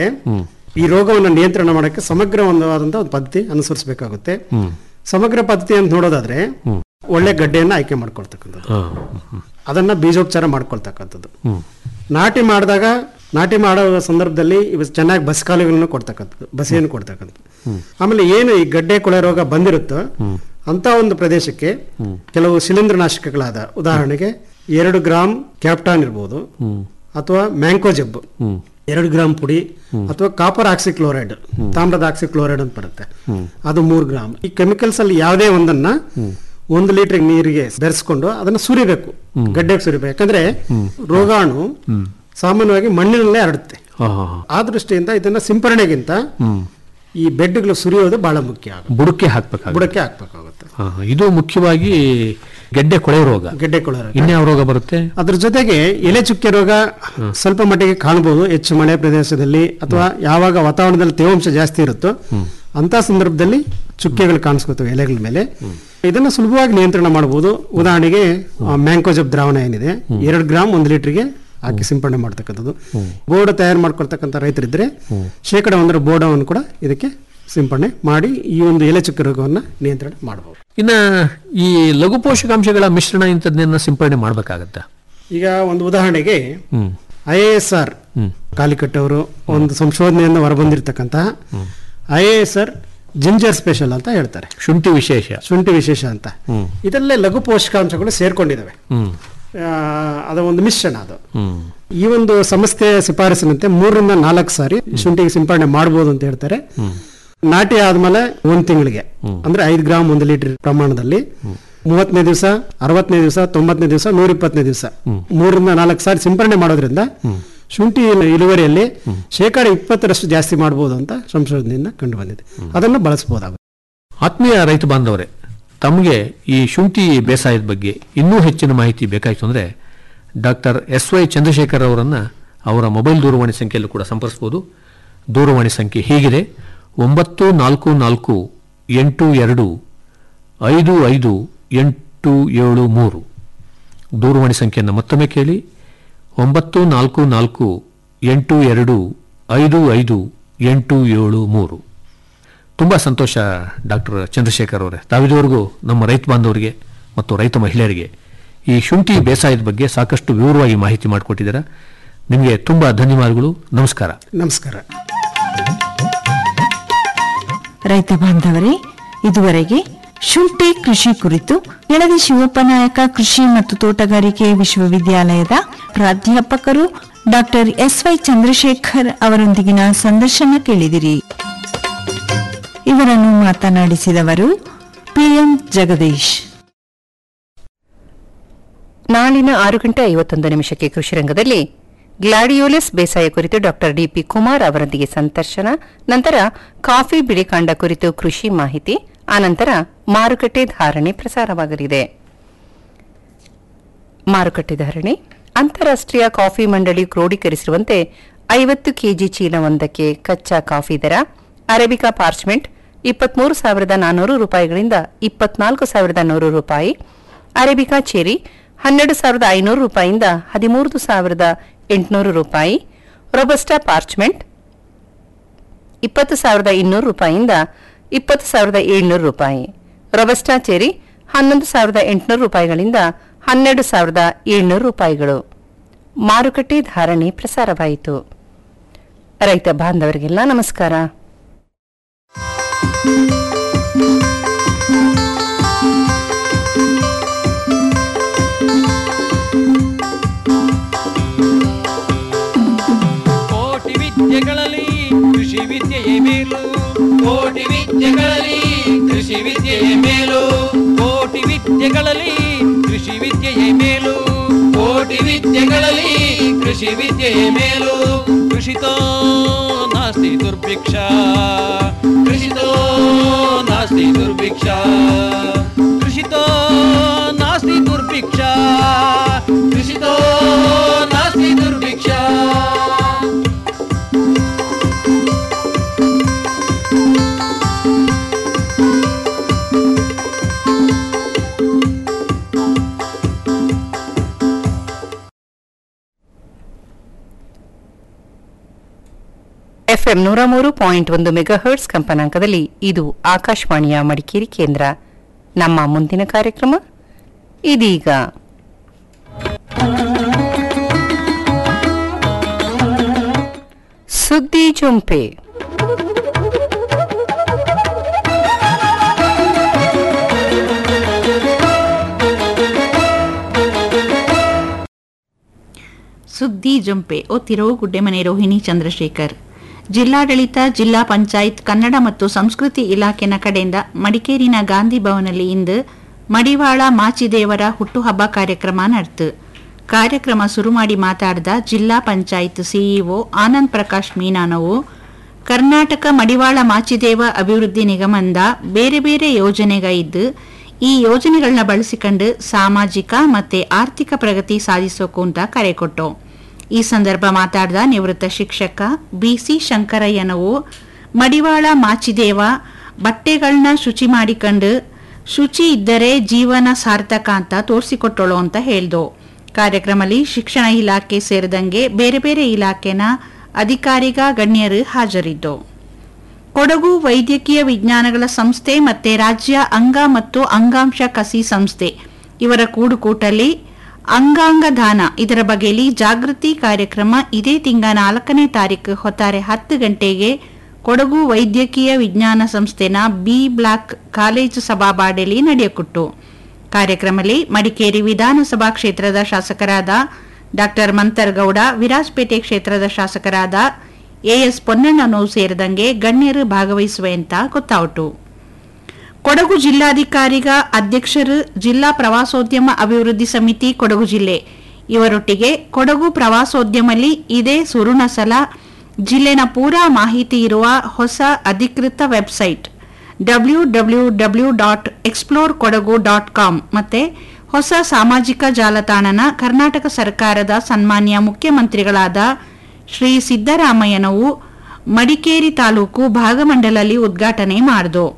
ಈ ರೋಗವನ್ನು ನಿಯಂತ್ರಣ ಮಾಡಕ್ಕೆ ಸಮಗ್ರವಾದಂತಹ ಒಂದು ಪದ್ಧತಿ ಅನುಸರಿಸಬೇಕಾಗುತ್ತೆ ಸಮಗ್ರ ಪದ್ಧತಿ ಅಂತ ನೋಡೋದಾದ್ರೆ ಒಳ್ಳೆ ಗಡ್ಡೆಯನ್ನ ಆಯ್ಕೆ ಮಾಡ್ಕೊಳ್ತಕ್ಕಂಥದ್ದು ಹಾ. ಹ್ಮ್. ಅದನ್ನ ಬೀಜೋಪಚಾರ ಮಾಡ್ಕೊಳ್ತಕ್ಕಂಥದ್ದು ನಾಟಿ ಮಾಡಿದಾಗ ನಾಟಿ ಮಾಡೋ ಸಂದರ್ಭದಲ್ಲಿ ಇವು ಚೆನ್ನಾಗಿ ಬಸ್ಕಾಲಿಗಳನ್ನು ಕೊಡ್ತಕ್ಕಂಥದ್ದು ಬಸಿಯನ್ನು ಕೊಡ್ತಕ್ಕಂಥದ್ದು ಆಮೇಲೆ ಏನು ಈ ಗಡ್ಡೆ ಕೊಳೆ ರೋಗ ಬಂದಿರುತ್ತೋ ಅಂತ ಒಂದು ಪ್ರದೇಶಕ್ಕೆ ಕೆಲವು ಶಿಲೀಂಧ್ರನಾಶಕಗಳಾದ ಉದಾಹರಣೆಗೆ ಎರಡು ಗ್ರಾಮ್ ಕ್ಯಾಪ್ಟಾನ್ ಇರ್ಬೋದು ಅಥವಾ ಮ್ಯಾಂಕೋಜೆಬ್ ಎರಡು ಗ್ರಾಮ್ ಪುಡಿ ಅಥವಾ ಕಾಪರ್ ಆಕ್ಸಿಕ್ಲೋರೈಡ್ ತಾಮ್ರದ ಆಕ್ಸಿಕ್ಲೋರೈಡ್ ಅಂತ ಬರುತ್ತೆ ಅದು ಮೂರು ಗ್ರಾಮ್ ಈ ಕೆಮಿಕಲ್ಸ್ ಅಲ್ಲಿ ಯಾವುದೇ ಒಂದನ್ನ ಒಂದು ಲೀಟರ್ ನೀರಿಗೆ ಬೆರೆಸ್ಕೊಂಡು ಅದನ್ನ ಸುರಿಬೇಕು ಗಡ್ಡೆಗೆ ಸುರಿಬೇಕು ಯಾಕಂದ್ರೆ ರೋಗಾಣು ಸಾಮಾನ್ಯವಾಗಿ ಮಣ್ಣಿನಲ್ಲೇ ಹರಡುತ್ತೆ ಹಾ, ಹಾ, ಹಾ. ಆ ದೃಷ್ಟಿಯಿಂದ ಇದನ್ನ ಸಿಂಪರಣೆಗಿಂತ ಈ ಬೆಡ್ಗಳು ಸುರಿಯೋದು ಬಹಳ ಮುಖ್ಯ ಆಗುತ್ತೆ ಬುಡಕ್ಕೆ ಹಾಕ್ಬೇಕಾಗುತ್ತೆ ಬುಡಕ್ಕೆ ಹಾಕ್ಬೇಕಾಗುತ್ತೆ ಹಾ, ಹಾ. ಇದು ಮುಖ್ಯವಾಗಿ ಗೆಡ್ಡೆ ಕೊಳೆ ರೋಗ ಗೆಡ್ಡೆ ಕೊಳೆ ರೋಗ. ಇನ್ಯಾವ ರೋಗ ಬರುತ್ತೆ ಅದ್ರ ಜೊತೆಗೆ ಎಲೆ ಚುಕ್ಕೆ ರೋಗ ಸ್ವಲ್ಪ ಮಟ್ಟಿಗೆ ಕಾಣಬಹುದು ಹೆಚ್ಚು ಮಳೆ ಪ್ರದೇಶದಲ್ಲಿ ಅಥವಾ ಯಾವಾಗ ವಾತಾವರಣದಲ್ಲಿ ತೇವಾಂಶ ಜಾಸ್ತಿ ಇರುತ್ತೋ ಅಂತ ಸಂದರ್ಭದಲ್ಲಿ ಚುಕ್ಕೆಗಳು ಕಾಣಿಸ್ಕೊತವೆ ಎಲೆಗಳ ಮೇಲೆ ಇದನ್ನ ಸುಲಭವಾಗಿ ನಿಯಂತ್ರಣ ಮಾಡಬಹುದು ಉದಾಹರಣೆಗೆ ಮ್ಯಾಂಕೋಜಬ್ ದ್ರಾವಣ ಏನಿದೆ ಎರಡು ಗ್ರಾಮ್ ಒಂದು ಲೀಟರ್ಗೆ ಹಾಕಿ ಸಿಂಪಡಣೆ ಮಾಡ್ತಕ್ಕಂಥದ್ದು ಬೋರ್ಡ್ ತಯಾರು ಮಾಡ್ಕೊಳ್ತಕ್ಕಂಥ ರೈತರಿದ್ರೆ ಶೇಕಡ ಒಂದರ ಬೋರ್ಡವನ್ನು ಕೂಡ ಇದಕ್ಕೆ ಸಿಂಪಡಣೆ ಮಾಡಿ ಈ ಒಂದು ಎಲೆ ಚುಕ್ಕೆ ರೋಗವನ್ನು ನಿಯಂತ್ರಣ ಮಾಡಬಹುದು ಇನ್ನ ಈ ಲಘು ಪೋಷಕಾಂಶಗಳ ಮಿಶ್ರಣ ಇಂಥದ್ದನ್ನ ಸಿಂಪಡಣೆ ಮಾಡ್ಬೇಕಾಗತ್ತ ಈಗ ಒಂದು ಉದಾಹರಣೆಗೆ ಹ್ಮ್ I A S R Calicut ಅವರು ಒಂದು ಸಂಶೋಧನೆಯನ್ನು ಹೊರಬಂದಿರತಕ್ಕಂತಹ I A S R ginger special ಅಂತ ಹೇಳ್ತಾರೆ ಶುಂಠಿ ವಿಶೇಷ ಶುಂಠಿ ವಿಶೇಷ ಅಂತ ಇದರಲ್ಲೇ ಲಘು ಪೋಷಕಾಂಶಗಳು ಸೇರ್ಕೊಂಡಿದ್ದಾವೆ ಹ್ಮ್ ಆ, ಅದರ ಒಂದು ಮಿಶ್ರಣ ಅದು ಹ್ಮ್ ಈ ಒಂದು ಸಂಸ್ಥೆಯ ಶಿಫಾರಸಿನಂತೆ ಮೂರರಿಂದ ನಾಲ್ಕು ಸಾರಿ ಶುಂಠಿಗೆ ಸಿಂಪಡಣೆ ಮಾಡಬಹುದು ಅಂತ ಹೇಳ್ತಾರೆ ನಾಟಿ ಆದ್ಮೇಲೆ ಒಂದ್ ತಿಂಗಳಿಗೆ ಅಂದ್ರೆ ಐದು ಗ್ರಾಮ್ ಒಂದು ಲೀಟರ್ ಪ್ರಮಾಣದಲ್ಲಿ ಮೂವತ್ತನೇ ದಿವಸ ಅರವತ್ತನೇ ದಿವಸ ತೊಂಬತ್ತನೇ ದಿವಸ ನೂರ ಇಪ್ಪತ್ತನೇ ದಿವಸ ಮೂರರಿಂದ ನಾಲ್ಕು ಸಾರಿ ಸಿಂಪರಣೆ ಮಾಡೋದ್ರಿಂದ ಶುಂಠಿ ಇಳುವರಿಯಲ್ಲಿ ಶೇಕಡ ಇಪ್ಪತ್ತರಷ್ಟು ಜಾಸ್ತಿ ಮಾಡಬಹುದು ಅಂತ ಸಂಶೋಧನೆಯಿಂದ ಕಂಡು ಬಂದಿದೆ ಅದನ್ನು ಬಳಸಬಹುದಾಗುತ್ತೆ ಆತ್ಮೀಯ ರೈತ ಬಾಂಧವರೇ ತಮಗೆ ಈ ಶುಂಠಿ ಬೇಸಾಯದ ಬಗ್ಗೆ ಇನ್ನೂ ಹೆಚ್ಚಿನ ಮಾಹಿತಿ ಬೇಕಾಯಿತು ಅಂದರೆ ಡಾಕ್ಟರ್ ಎಸ್ ವೈ ಚಂದ್ರಶೇಖರ್ ಅವರನ್ನು ಅವರ ಮೊಬೈಲ್ ದೂರವಾಣಿ ಸಂಖ್ಯೆಯಲ್ಲೂ ಕೂಡ ಸಂಪರ್ಸ್ಬೋದು ದೂರವಾಣಿ ಸಂಖ್ಯೆ ಹೀಗಿದೆ ಒಂಬತ್ತು ನಾಲ್ಕು ನಾಲ್ಕು ಎಂಟು ಎರಡು ಐದು ಐದು ಎಂಟು ಏಳು ಮೂರು ದೂರವಾಣಿ ಸಂಖ್ಯೆಯನ್ನು ಮತ್ತೊಮ್ಮೆ ಕೇಳಿ ಒಂಬತ್ತು ನಾಲ್ಕು ನಾಲ್ಕು ಎಂಟು ಎರಡು ಐದು ಐದು ಎಂಟು ಏಳು ಮೂರು ತುಂಬ ಸಂತೋಷ ಡಾಕ್ಟರ್ ಚಂದ್ರಶೇಖರ್ ಅವರೇ ತಾವಿದುವರೆಗೂ ನಮ್ಮ ರೈತ ಬಾಂಧವರಿಗೆ ಮತ್ತು ರೈತ ಮಹಿಳೆಯರಿಗೆ ಈ ಶುಂಠಿ ಬೇಸಾಯದ ಬಗ್ಗೆ ಸಾಕಷ್ಟು ವಿವರವಾಗಿ ಮಾಹಿತಿ ಮಾಡಿಕೊಟ್ಟಿದ್ದೀರಾ ನಿಮಗೆ ತುಂಬ ಧನ್ಯವಾದಗಳು ನಮಸ್ಕಾರ ನಮಸ್ಕಾರ ರೈತ ಬಾಂಧವರೇ ಇದುವರೆಗೆ ಶುಂಠಿ ಕೃಷಿ ಕುರಿತು ಕೆಳದಿ ಶಿವಪ್ಪ ನಾಯಕ ಕೃಷಿ ಮತ್ತು ತೋಟಗಾರಿಕೆ ವಿಶ್ವವಿದ್ಯಾಲಯದ ಪ್ರಾಧ್ಯಾಪಕರು ಡಾಕ್ಟರ್ ಎಸ್ ವೈ ಚಂದ್ರಶೇಖರ್ ಅವರೊಂದಿಗಿನ ಸಂದರ್ಶನ ಕೇಳಿದಿರಿ ಇವರನ್ನು ಮಾತನಾಡಿಸಿದವರು ಪಿಎಂ ಜಗದೀಶ್ ನಾಳಿನ ಆರು ಗಂಟೆ ಐವತ್ತೊಂದು ನಿಮಿಷಕ್ಕೆ ಕೃಷಿ ರಂಗದಲ್ಲಿ ಗ್ಲಾಡಿಯೋಲಿಸ್ ಬೇಸಾಯ ಕುರಿತು ಡಾಕ್ಟರ್ ಡಿಪಿ ಕುಮಾರ್ ಅವರೊಂದಿಗೆ ಸಂದರ್ಶನ ನಂತರ ಕಾಫಿ ಬಿಳಿಕಾಂಡ ಕುರಿತು ಕೃಷಿ ಮಾಹಿತಿ ಆನಂತರ ಮಾರುಕಟ್ಟೆ ಧಾರಣೆ ಪ್ರಸಾರವಾಗಲಿದೆ ಮಾರುಕಟ್ಟೆ ಧಾರಣೆ ಅಂತಾರಾಷ್ಟ್ರೀಯ ಕಾಫಿ ಮಂಡಳಿ ಕ್ರೋಢೀಕರಿಸಿರುವಂತೆ ಐವತ್ತು ಕೆಜಿ ಚೀಲವೊಂದಕ್ಕೆ ಕಚ್ಚಾ ಕಾಫಿ ದರ ಅರೇಬಿಕಾ ಪಾರ್ಚ್ಮೆಂಟ್ ಇಪ್ಪತ್ಮೂರು ಸಾವಿರದ ನಾನ್ನೂರು ರೂಪಾಯಿಗಳಿಂದ ಇಪ್ಪತ್ನಾಲ್ಕು ಸಾವಿರದ ನೂರು ರೂಪಾಯಿ ಅರೇಬಿಕಾ ಚೆರಿ ಹನ್ನೆರಡು ಸಾವಿರದ ಐನೂರು ರೂಪಾಯಿಯಿಂದ ಹದಿಮೂರು ಸಾವಿರದ ಎಂಟುನೂರು ರೂಪಾಯಿ ರೊಬಸ್ಟಾ ಪಾರ್ಚ್ಮೆಂಟ್ ಇಪ್ಪತ್ತು ಸಾವಿರದ ಇನ್ನೂರು ರೂಪಾಯಿಯಿಂದ ಇಪ್ಪತ್ತು ಸಾವಿರದ ಏಳ್ನೂರು ರೂಪಾಯಿ ರೊಬಸ್ಟಾ ಚೆರಿ ಹನ್ನೊಂದು ಸಾವಿರದ ಎಂಟುನೂರು ರೂಪಾಯಿಗಳಿಂದ ಹನ್ನೆರಡು ಸಾವಿರದ ಏಳ್ನೂರು ರೂಪಾಯಿಗಳು ಮಾರುಕಟ್ಟೆ ಧಾರಣೆ ಪ್ರಸಾರವಾಯಿತು ರೈತ ಬಾಂಧವರಿಗೆಲ್ಲ ನಮಸ್ಕಾರ ಕೋಟಿ ವಿದ್ಯೆಗಳಲ್ಲಿ ಕೃಷಿ ವಿದ್ಯೆಯೇ ಮೇಲು ಕೋಟಿ ವಿದ್ಯೆಗಳಲ್ಲಿ ಕೃಷಿ ವಿದ್ಯೆಯೇ ಮೇಲು ಕೋಟಿ ವಿದ್ಯೆಗಳಲ್ಲಿ ಕೃಷಿ ವಿದ್ಯೆಯೇ ಮೇಲು ಕೋಟಿ ವಿದ್ಯೆಗಳಲ್ಲಿ ಕೃಷಿ ವಿದ್ಯೆಯೇ ಮೇಲು ಕೃಷಿತೋ ನಾಸ್ತಿ ದುರ್ಭಿಕ್ಷ ಕೃಷಿತೋ ನಾಸ್ತಿ ದುರ್ಭಿಕ್ಷ ಕೃಷಿತೋ ನಾಸ್ತಿ ದುರ್ಭಿಕ್ಷ ಕೃಷಿತೋ ನಾಸ್ತಿ ದುರ್ಭಿಕ್ಷ ಎಫ್ಎಂ ನೂರ ಮೂರು ಪಾಯಿಂಟ್ ಒಂದು ಮೆಗಾಹರ್ಟ್ಸ್ ಕಂಪನಾಂಕದಲ್ಲಿ ಇದು ಆಕಾಶವಾಣಿಯ ಮಡಿಕೇರಿ ಕೇಂದ್ರ ನಮ್ಮ ಮುಂದಿನ ಕಾರ್ಯಕ್ರಮ ಇದೀಗ ಸುದ್ದಿ ಜುಂಪೆ ಸುದ್ದಿ ಜಂಪೆ ಓದ್ತಿರೋ ಗುಡ್ಡೆಮನೆ ರೋಹಿಣಿ ಚಂದ್ರಶೇಖರ್ ಜಿಲ್ಲಾಡಳಿತ ಜಿಲ್ಲಾ ಪಂಚಾಯತ್ ಕನ್ನಡ ಮತ್ತು ಸಂಸ್ಕೃತಿ ಇಲಾಖೆನ ಕಡೆಯಿಂದ ಮಡಿಕೇರಿನ ಗಾಂಧಿ ಭವನಲ್ಲಿ ಇಂದು ಮಡಿವಾಳ ಮಾಚಿದೇವರ ಹುಟ್ಟುಹಬ್ಬ ಕಾರ್ಯಕ್ರಮ ನಡೆತು ಕಾರ್ಯಕ್ರಮ ಶುರು ಮಾಡಿ ಮಾತಾಡಿದ ಜಿಲ್ಲಾ ಪಂಚಾಯತ್ ಸಿಇಒ ಆನಂದ್ ಪ್ರಕಾಶ್ ಮೀನಾನವು ಕರ್ನಾಟಕ ಮಡಿವಾಳ ಮಾಚಿದೇವ ಅಭಿವೃದ್ಧಿ ನಿಗಮದಿಂದ ಬೇರೆ ಬೇರೆ ಯೋಜನೆಗ ಇದ್ದು ಈ ಯೋಜನೆಗಳನ್ನ ಬಳಸಿಕೊಂಡು ಸಾಮಾಜಿಕ ಮತ್ತೆ ಆರ್ಥಿಕ ಪ್ರಗತಿ ಸಾಧಿಸೋಕು ಅಂತ ಕರೆ ಕೊಟ್ಟು ಈ ಸಂದರ್ಭ ಮಾತಾಡಿದ ನಿವೃತ್ತ ಶಿಕ್ಷಕ ಬಿಸಿ ಶಂಕರಯ್ಯನವು ಮಡಿವಾಳ ಮಾಚಿದೇವ ಬಟ್ಟೆಗಳನ್ನ ಶುಚಿ ಮಾಡಿಕೊಂಡು ಶುಚಿ ಇದ್ದರೆ ಜೀವನ ಸಾರ್ಥಕ ಅಂತ ತೋರಿಸಿಕೊಟ್ಟಳು ಅಂತ ಹೇಳ್ದು ಕಾರ್ಯಕ್ರಮದಲ್ಲಿ ಶಿಕ್ಷಣ ಇಲಾಖೆ ಸೇರಿದಂಗೆ ಬೇರೆ ಬೇರೆ ಇಲಾಖೆನ ಅಧಿಕಾರಿಗ ಗಣ್ಯರು ಹಾಜರಿದ್ದು ಕೊಡಗು ವೈದ್ಯಕೀಯ ವಿಜ್ಞಾನಗಳ ಸಂಸ್ಥೆ ಮತ್ತೆ ರಾಜ್ಯ ಅಂಗ ಮತ್ತು ಅಂಗಾಂಶ ಕಸಿ ಸಂಸ್ಥೆ ಇವರ ಕೂಡುಕೂಟಲ್ಲಿ ಅಂಗಾಂಗ ದಾನ ಇದರ ಬಗೆಯಲ್ಲಿ ಜಾಗೃತಿ ಕಾರ್ಯಕ್ರಮ ಇದೇ ತಿಂಗ ನಾಲ್ಕನೇ ತಾರೀಕು ಹೊತ್ತಾರೆ ಹತ್ತು ಗಂಟೆಗೆ ಕೊಡಗು ವೈದ್ಯಕೀಯ ವಿಜ್ಞಾನ ಸಂಸ್ಥೆನ ಬಿ ಬ್ಲಾಕ್ ಕಾಲೇಜು ಸಭಾಬಾಡೆಯಲ್ಲಿ ನಡೆಯಕೊಟ್ಟು ಕಾರ್ಯಕ್ರಮದಲ್ಲಿ ಮಡಿಕೇರಿ ವಿಧಾನಸಭಾ ಕ್ಷೇತ್ರದ ಶಾಸಕರಾದ ಡಾಕ್ಟರ್ ಮಂತರ್ಗೌಡ ವಿರಾಜಪೇಟೆ ಕ್ಷೇತ್ರದ ಶಾಸಕರಾದ ಎಎಸ್ ಪೊನ್ನಣ್ಣನವರು ಸೇರಿದಂಗೆ ಗಣ್ಯರು ಭಾಗವಹಿಸುವೆ ಅಂತ ಗೊತ್ತಾಯಿತು ಕೊಡಗು ಜಿಲ್ಲಾಧಿಕಾರಿಗ ಅಧ್ಯಕ್ಷರು ಜಿಲ್ಲಾ ಪ್ರವಾಸೋದ್ಯಮ ಅಭಿವೃದ್ಧಿ ಸಮಿತಿ ಕೊಡಗು ಜಿಲ್ಲೆ ಇವರೊಟ್ಟಿಗೆ ಕೊಡಗು ಪ್ರವಾಸೋದ್ಯಮಲ್ಲಿ ಇದೇ ಸುರುಣ ಸಲ ಜಿಲ್ಲೆನ ಪೂರಾ ಮಾಹಿತಿ ಇರುವ ಹೊಸ ಅಧಿಕೃತ website W W W dot explore Kodagu dot com ಮತ್ತೆ ಹೊಸ ಸಾಮಾಜಿಕ ಜಾಲತಾಣನ ಕರ್ನಾಟಕ ಸರ್ಕಾರದ ಸನ್ಮಾನ್ಯ ಮುಖ್ಯಮಂತ್ರಿಗಳಾದ ಶ್ರೀ ಸಿದ್ದರಾಮಯ್ಯನವು ಮಡಿಕೇರಿ ತಾಲೂಕು ಭಾಗಮಂಡಲಲ್ಲಿ ಉದ್ಘಾಟನೆ ಮಾಡಿದು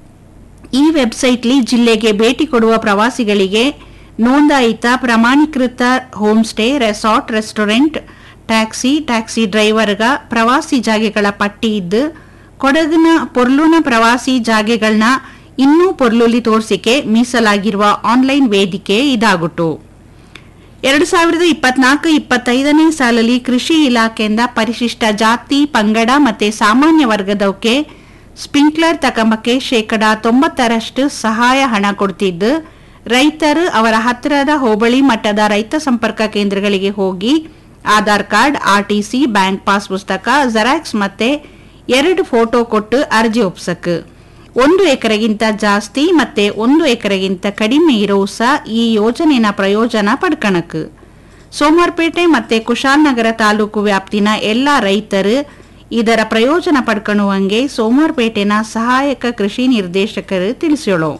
ಈ ವೆಬ್ಸೈಟ್ಲಿ ಜಿಲ್ಲೆಗೆ ಭೇಟಿ ಕೊಡುವ ಪ್ರವಾಸಿಗಳಿಗೆ ನೋಂದಾಯಿತ ಪ್ರಮಾಣೀಕೃತ home stay resort restaurant taxi taxi ಡ್ರೈವರ್ಗ ಪ್ರವಾಸಿ ಜಾಗೆಗಳ ಪಟ್ಟಿ ಇದ್ದು ಕೊಡಗಿನ ಪೊರ್ಲುನ ಪ್ರವಾಸಿ ಜಾಗೆಗಳನ್ನ ಇನ್ನೂ ಪೊರ್ಲುಲಿ ತೋರ್ಸಿಕೆ ಮೀಸಲಾಗಿರುವ ಆನ್ಲೈನ್ ವೇದಿಕೆ ಇದಾಗುಟ್ಟು ಎರಡು ಸಾವಿರದ ಇಪ್ಪತ್ನಾಲ್ಕು ಇಪ್ಪತ್ತೈದನೇ ಸಾಲಲ್ಲಿ ಕೃಷಿ ಇಲಾಖೆಯಿಂದ ಪರಿಶಿಷ್ಟ ಜಾತಿ ಪಂಗಡ ಮತ್ತೆ ಸಾಮಾನ್ಯ ವರ್ಗದವಕ್ಕೆ ಸ್ಪ್ರಿಂಕ್ಲರ್ ತಕಂಬಕ್ಕೆ ಶೇಕಡಾ ತೊಂಬತ್ತರಷ್ಟು ಸಹಾಯ ಹಣ ಕೊಡ್ತಿದ್ದು ರೈತರು ಅವರ ಹತ್ತಿರದ ಹೋಬಳಿ ಮಟ್ಟದ ರೈತ ಸಂಪರ್ಕ ಕೇಂದ್ರಗಳಿಗೆ ಹೋಗಿ Aadhaar card RTC bank pass ಪುಸ್ತಕ ಜೆರಾಕ್ಸ್ ಮತ್ತೆ ಎರಡು ಫೋಟೋ ಕೊಟ್ಟು ಅರ್ಜಿ ಒಪ್ಸಕ್ ಒಂದು ಎಕರೆಗಿಂತ ಜಾಸ್ತಿ ಮತ್ತೆ ಒಂದು ಎಕರೆಗಿಂತ ಕಡಿಮೆ ಇರೋ ಸಹ ಈ ಯೋಜನೆನ ಪ್ರಯೋಜನ ಪಡ್ಕಣಕ್ ಸೋಮವಾರಪೇಟೆ ಮತ್ತೆ ಕುಶಾಲನಗರ ತಾಲೂಕು ವ್ಯಾಪ್ತಿನ ಎಲ್ಲಾ ರೈತರು ಇದರ ಪ್ರಯೋಜನ ಪಡ್ಕೊಳ್ಳುವಂಗೆ ಸೋಮವಾರಪೇಟೆನ ಸಹಾಯಕ ಕೃಷಿ ನಿರ್ದೇಶಕರು ತಿಳಿಸ್ಯೋಳು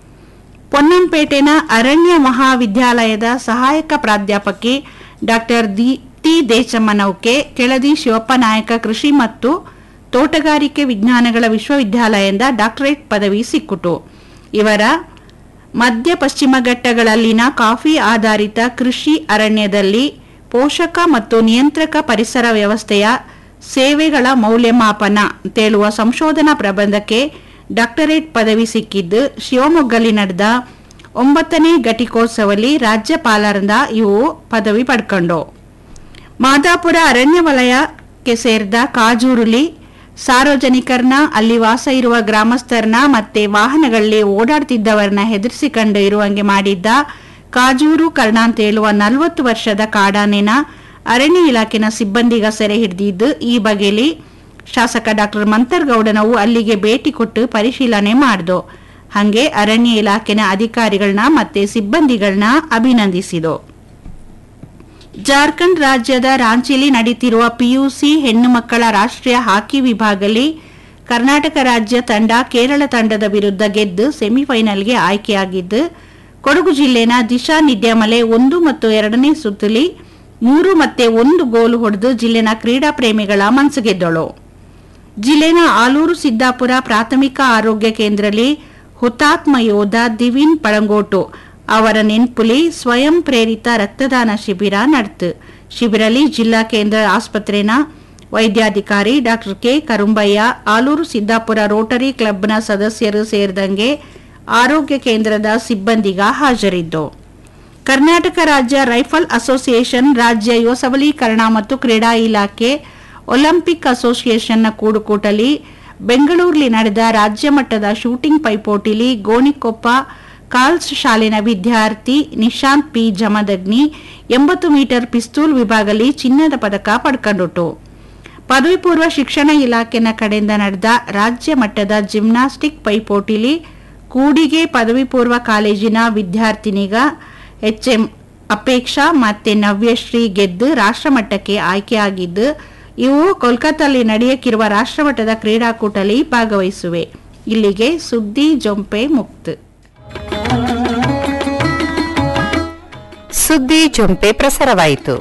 ಪೊನ್ನಂಪೇಟೆನ ಅರಣ್ಯ ಮಹಾವಿದ್ಯಾಲಯದ ಸಹಾಯಕ ಪ್ರಾಧ್ಯಾಪಕಿ ಡಾಕ್ಟರ್ ಟಿ ದೇಚಮ್ಮನೌಕೆ ಕೆಳದಿ ಶಿವಪ್ಪನಾಯಕ ಕೃಷಿ ಮತ್ತು ತೋಟಗಾರಿಕೆ ವಿಜ್ಞಾನಗಳ ವಿಶ್ವವಿದ್ಯಾಲಯದಿಂದ ಡಾಕ್ಟರೇಟ್ ಪದವಿ ಸಿಕ್ಕುಟು ಇವರ ಮಧ್ಯ ಪಶ್ಚಿಮ ಘಟ್ಟಗಳಲ್ಲಿನ ಕಾಫಿ ಆಧಾರಿತ ಕೃಷಿ ಅರಣ್ಯದಲ್ಲಿ ಪೋಷಕ ಮತ್ತು ನಿಯಂತ್ರಕ ಪರಿಸರ ವ್ಯವಸ್ಥೆಯ ಸೇವೆಗಳ ಮೌಲ್ಯಮಾಪನ ತೇಳುವ ಸಂಶೋಧನಾ ಪ್ರಬಂಧಕ್ಕೆ ಡಾಕ್ಟರೇಟ್ ಪದವಿ ಸಿಕ್ಕಿದ್ದು ಶಿವಮೊಗ್ಗಲ್ಲಿ ನಡೆದ ಒಂಬತ್ತನೇ ಘಟಿಕೋತ್ಸವದಲ್ಲಿ ರಾಜ್ಯಪಾಲರಿಂದ ಇವು ಪದವಿ ಪಡ್ಕೊಂಡು ಮಾದಾಪುರ ಅರಣ್ಯ ವಲಯಕ್ಕೆ ಸೇರಿದ ಕಾಜೂರುಲಿ ಸಾರ್ವಜನಿಕರನ್ನ ಅಲ್ಲಿ ವಾಸ ಇರುವ ಗ್ರಾಮಸ್ಥರನ್ನ ಮತ್ತೆ ವಾಹನಗಳಲ್ಲಿ ಓಡಾಡ್ತಿದ್ದವರನ್ನ ಹೆದರಿಸಿಕೊಂಡು ಇರುವಂಗೆ ಮಾಡಿದ್ದ ಕಾಜೂರು ಕರ್ಣ ಅಂತ ಹೇಳುವ ನಲವತ್ತು ವರ್ಷದ ಕಾಡಾನೆನ ಅರಣ್ಯ ಇಲಾಖೆನ ಸಿಬ್ಬಂದಿಗ ಸೆರೆ ಹಿಡಿದಿದ್ದು ಈ ಬಗೆಯಲ್ಲಿ ಶಾಸಕ ಡಾಕ್ಟರ್ ಮಂತರ್ಗೌಡನವು ಅಲ್ಲಿಗೆ ಭೇಟಿ ಕೊಟ್ಟು ಪರಿಶೀಲನೆ ಮಾಡ್ದು ಹಂಗೆ ಅರಣ್ಯ ಇಲಾಖೆನ ಅಧಿಕಾರಿಗಳನ್ನ ಮತ್ತೆ ಸಿಬ್ಬಂದಿಗಳನ್ನ ಅಭಿನಂದಿಸಿದು ಜಾರ್ಖಂಡ್ ರಾಜ್ಯದ ರಾಂಚಿಲಿ ನಡೀತಿರುವ ಪಿಯುಸಿ ಹೆಣ್ಣು ಮಕ್ಕಳ ರಾಷ್ಟ್ರೀಯ ಹಾಕಿ ವಿಭಾಗದಲ್ಲಿ ಕರ್ನಾಟಕ ರಾಜ್ಯ ತಂಡ ಕೇರಳ ತಂಡದ ವಿರುದ್ಧ ಗೆದ್ದು ಸೆಮಿಫೈನಲ್ಗೆ ಆಯ್ಕೆಯಾಗಿದ್ದು ಕೊಡಗು ಜಿಲ್ಲೆನ ದಿಶಾ ನಿದ್ಯಾಮಲೆ ಒಂದು ಮತ್ತು ಎರಡನೇ ಸುತ್ತಲಿ ಮೂರು ಮತ್ತೆ ಒಂದು ಗೋಲು ಹೊಡೆದು ಜಿಲ್ಲೆನ ಕ್ರೀಡಾ ಪ್ರೇಮಿಗಳ ಮನಸ್ಸು ಗೆದ್ದಳು ಜಿಲ್ಲೆನ ಆಲೂರು ಸಿದ್ದಾಪುರ ಪ್ರಾಥಮಿಕ ಆರೋಗ್ಯ ಕೇಂದ್ರದಲ್ಲಿ ಹುತಾತ್ಮ ಯೋಧ ದಿವಿನ್ ಪಳಂಗೋಟು ಅವರ ನೆನ್ಪುಲಿ ಸ್ವಯಂ ಪ್ರೇರಿತ ರಕ್ತದಾನ ಶಿಬಿರ ನಡೆತು ಶಿಬಿರಲ್ಲಿ ಜಿಲ್ಲಾ ಕೇಂದ್ರ ಆಸ್ಪತ್ರೆನ ವೈದ್ಯಾಧಿಕಾರಿ doctor K Karumbaiah Aluru Siddapura Rotary ಕ್ಲಬ್ನ ಸದಸ್ಯರು ಸೇರಿದಂಗೆ ಆರೋಗ್ಯ ಕೇಂದ್ರದ ಸಿಬ್ಬಂದಿಗ ಹಾಜರಿದ್ದು ಕರ್ನಾಟಕ ರಾಜ್ಯ ರೈಫಲ್ ಅಸೋಸಿಯೇಷನ್ ರಾಜ್ಯ ಯುವ ಸಬಲೀಕರಣ ಮತ್ತು ಕ್ರೀಡಾ ಇಲಾಖೆ ಒಲಿಂಪಿಕ್ ಅಸೋಸಿಯೇಷನ್ನ ಕೂಡುಕೂಟಲಿ ಬೆಂಗಳೂರಲ್ಲಿ ನಡೆದ ರಾಜ್ಯ ಮಟ್ಟದ ಶೂಟಿಂಗ್ ಪೈಪೋಟಿಲಿ ಗೋಣಿಕೊಪ್ಪ ಕಾಲ್ಸ್ ಶಾಲೆನ ವಿದ್ಯಾರ್ಥಿ ನಿಶಾಂತ್ ಪಿ ಜಮದಗ್ನಿ ಎಂಬತ್ತು ಮೀಟರ್ ಪಿಸ್ತೂಲ್ ವಿಭಾಗದಲ್ಲಿ ಚಿನ್ನದ ಪದಕ ಪಡ್ಕೊಂಡುಟ್ಟು ಪದವಿ ಪೂರ್ವ ಶಿಕ್ಷಣ ಇಲಾಖೆನ ಕಡೆಯಿಂದ ನಡೆದ ರಾಜ್ಯ ಮಟ್ಟದ ಜಿಮ್ನಾಸ್ಟಿಕ್ ಪೈಪೋಟಿಲಿ ಕೂಡಿಗೆ ಪದವಿ ಪೂರ್ವ ಕಾಲೇಜಿನ ವಿದ್ಯಾರ್ಥಿನಿಗ ಎಚ್ಎಂ ಅಪೇಕ್ಷಾ ಮತ್ತೆ ನವ್ಯಶ್ರೀ ಗೆದ್ದು ರಾಷ್ಟ್ರಮಟ್ಟಕ್ಕೆ ಆಯ್ಕೆಯಾಗಿದ್ದು ಇವು ಕೋಲ್ಕತ್ತಾದಲ್ಲಿ ನಡೆಯಕ್ಕಿರುವ ರಾಷ್ಟ್ರಮಟ್ಟದ ಕ್ರೀಡಾಕೂಟದಲ್ಲಿ ಭಾಗವಹಿಸುವೆ ಇಲ್ಲಿಗೆ ಸುದ್ದಿ ಜೊಂಪೆ ಮುಕ್ತ ಸುದ್ದಿ ಜೊಂಪೆ ಪ್ರಸಾರವಾಯಿತು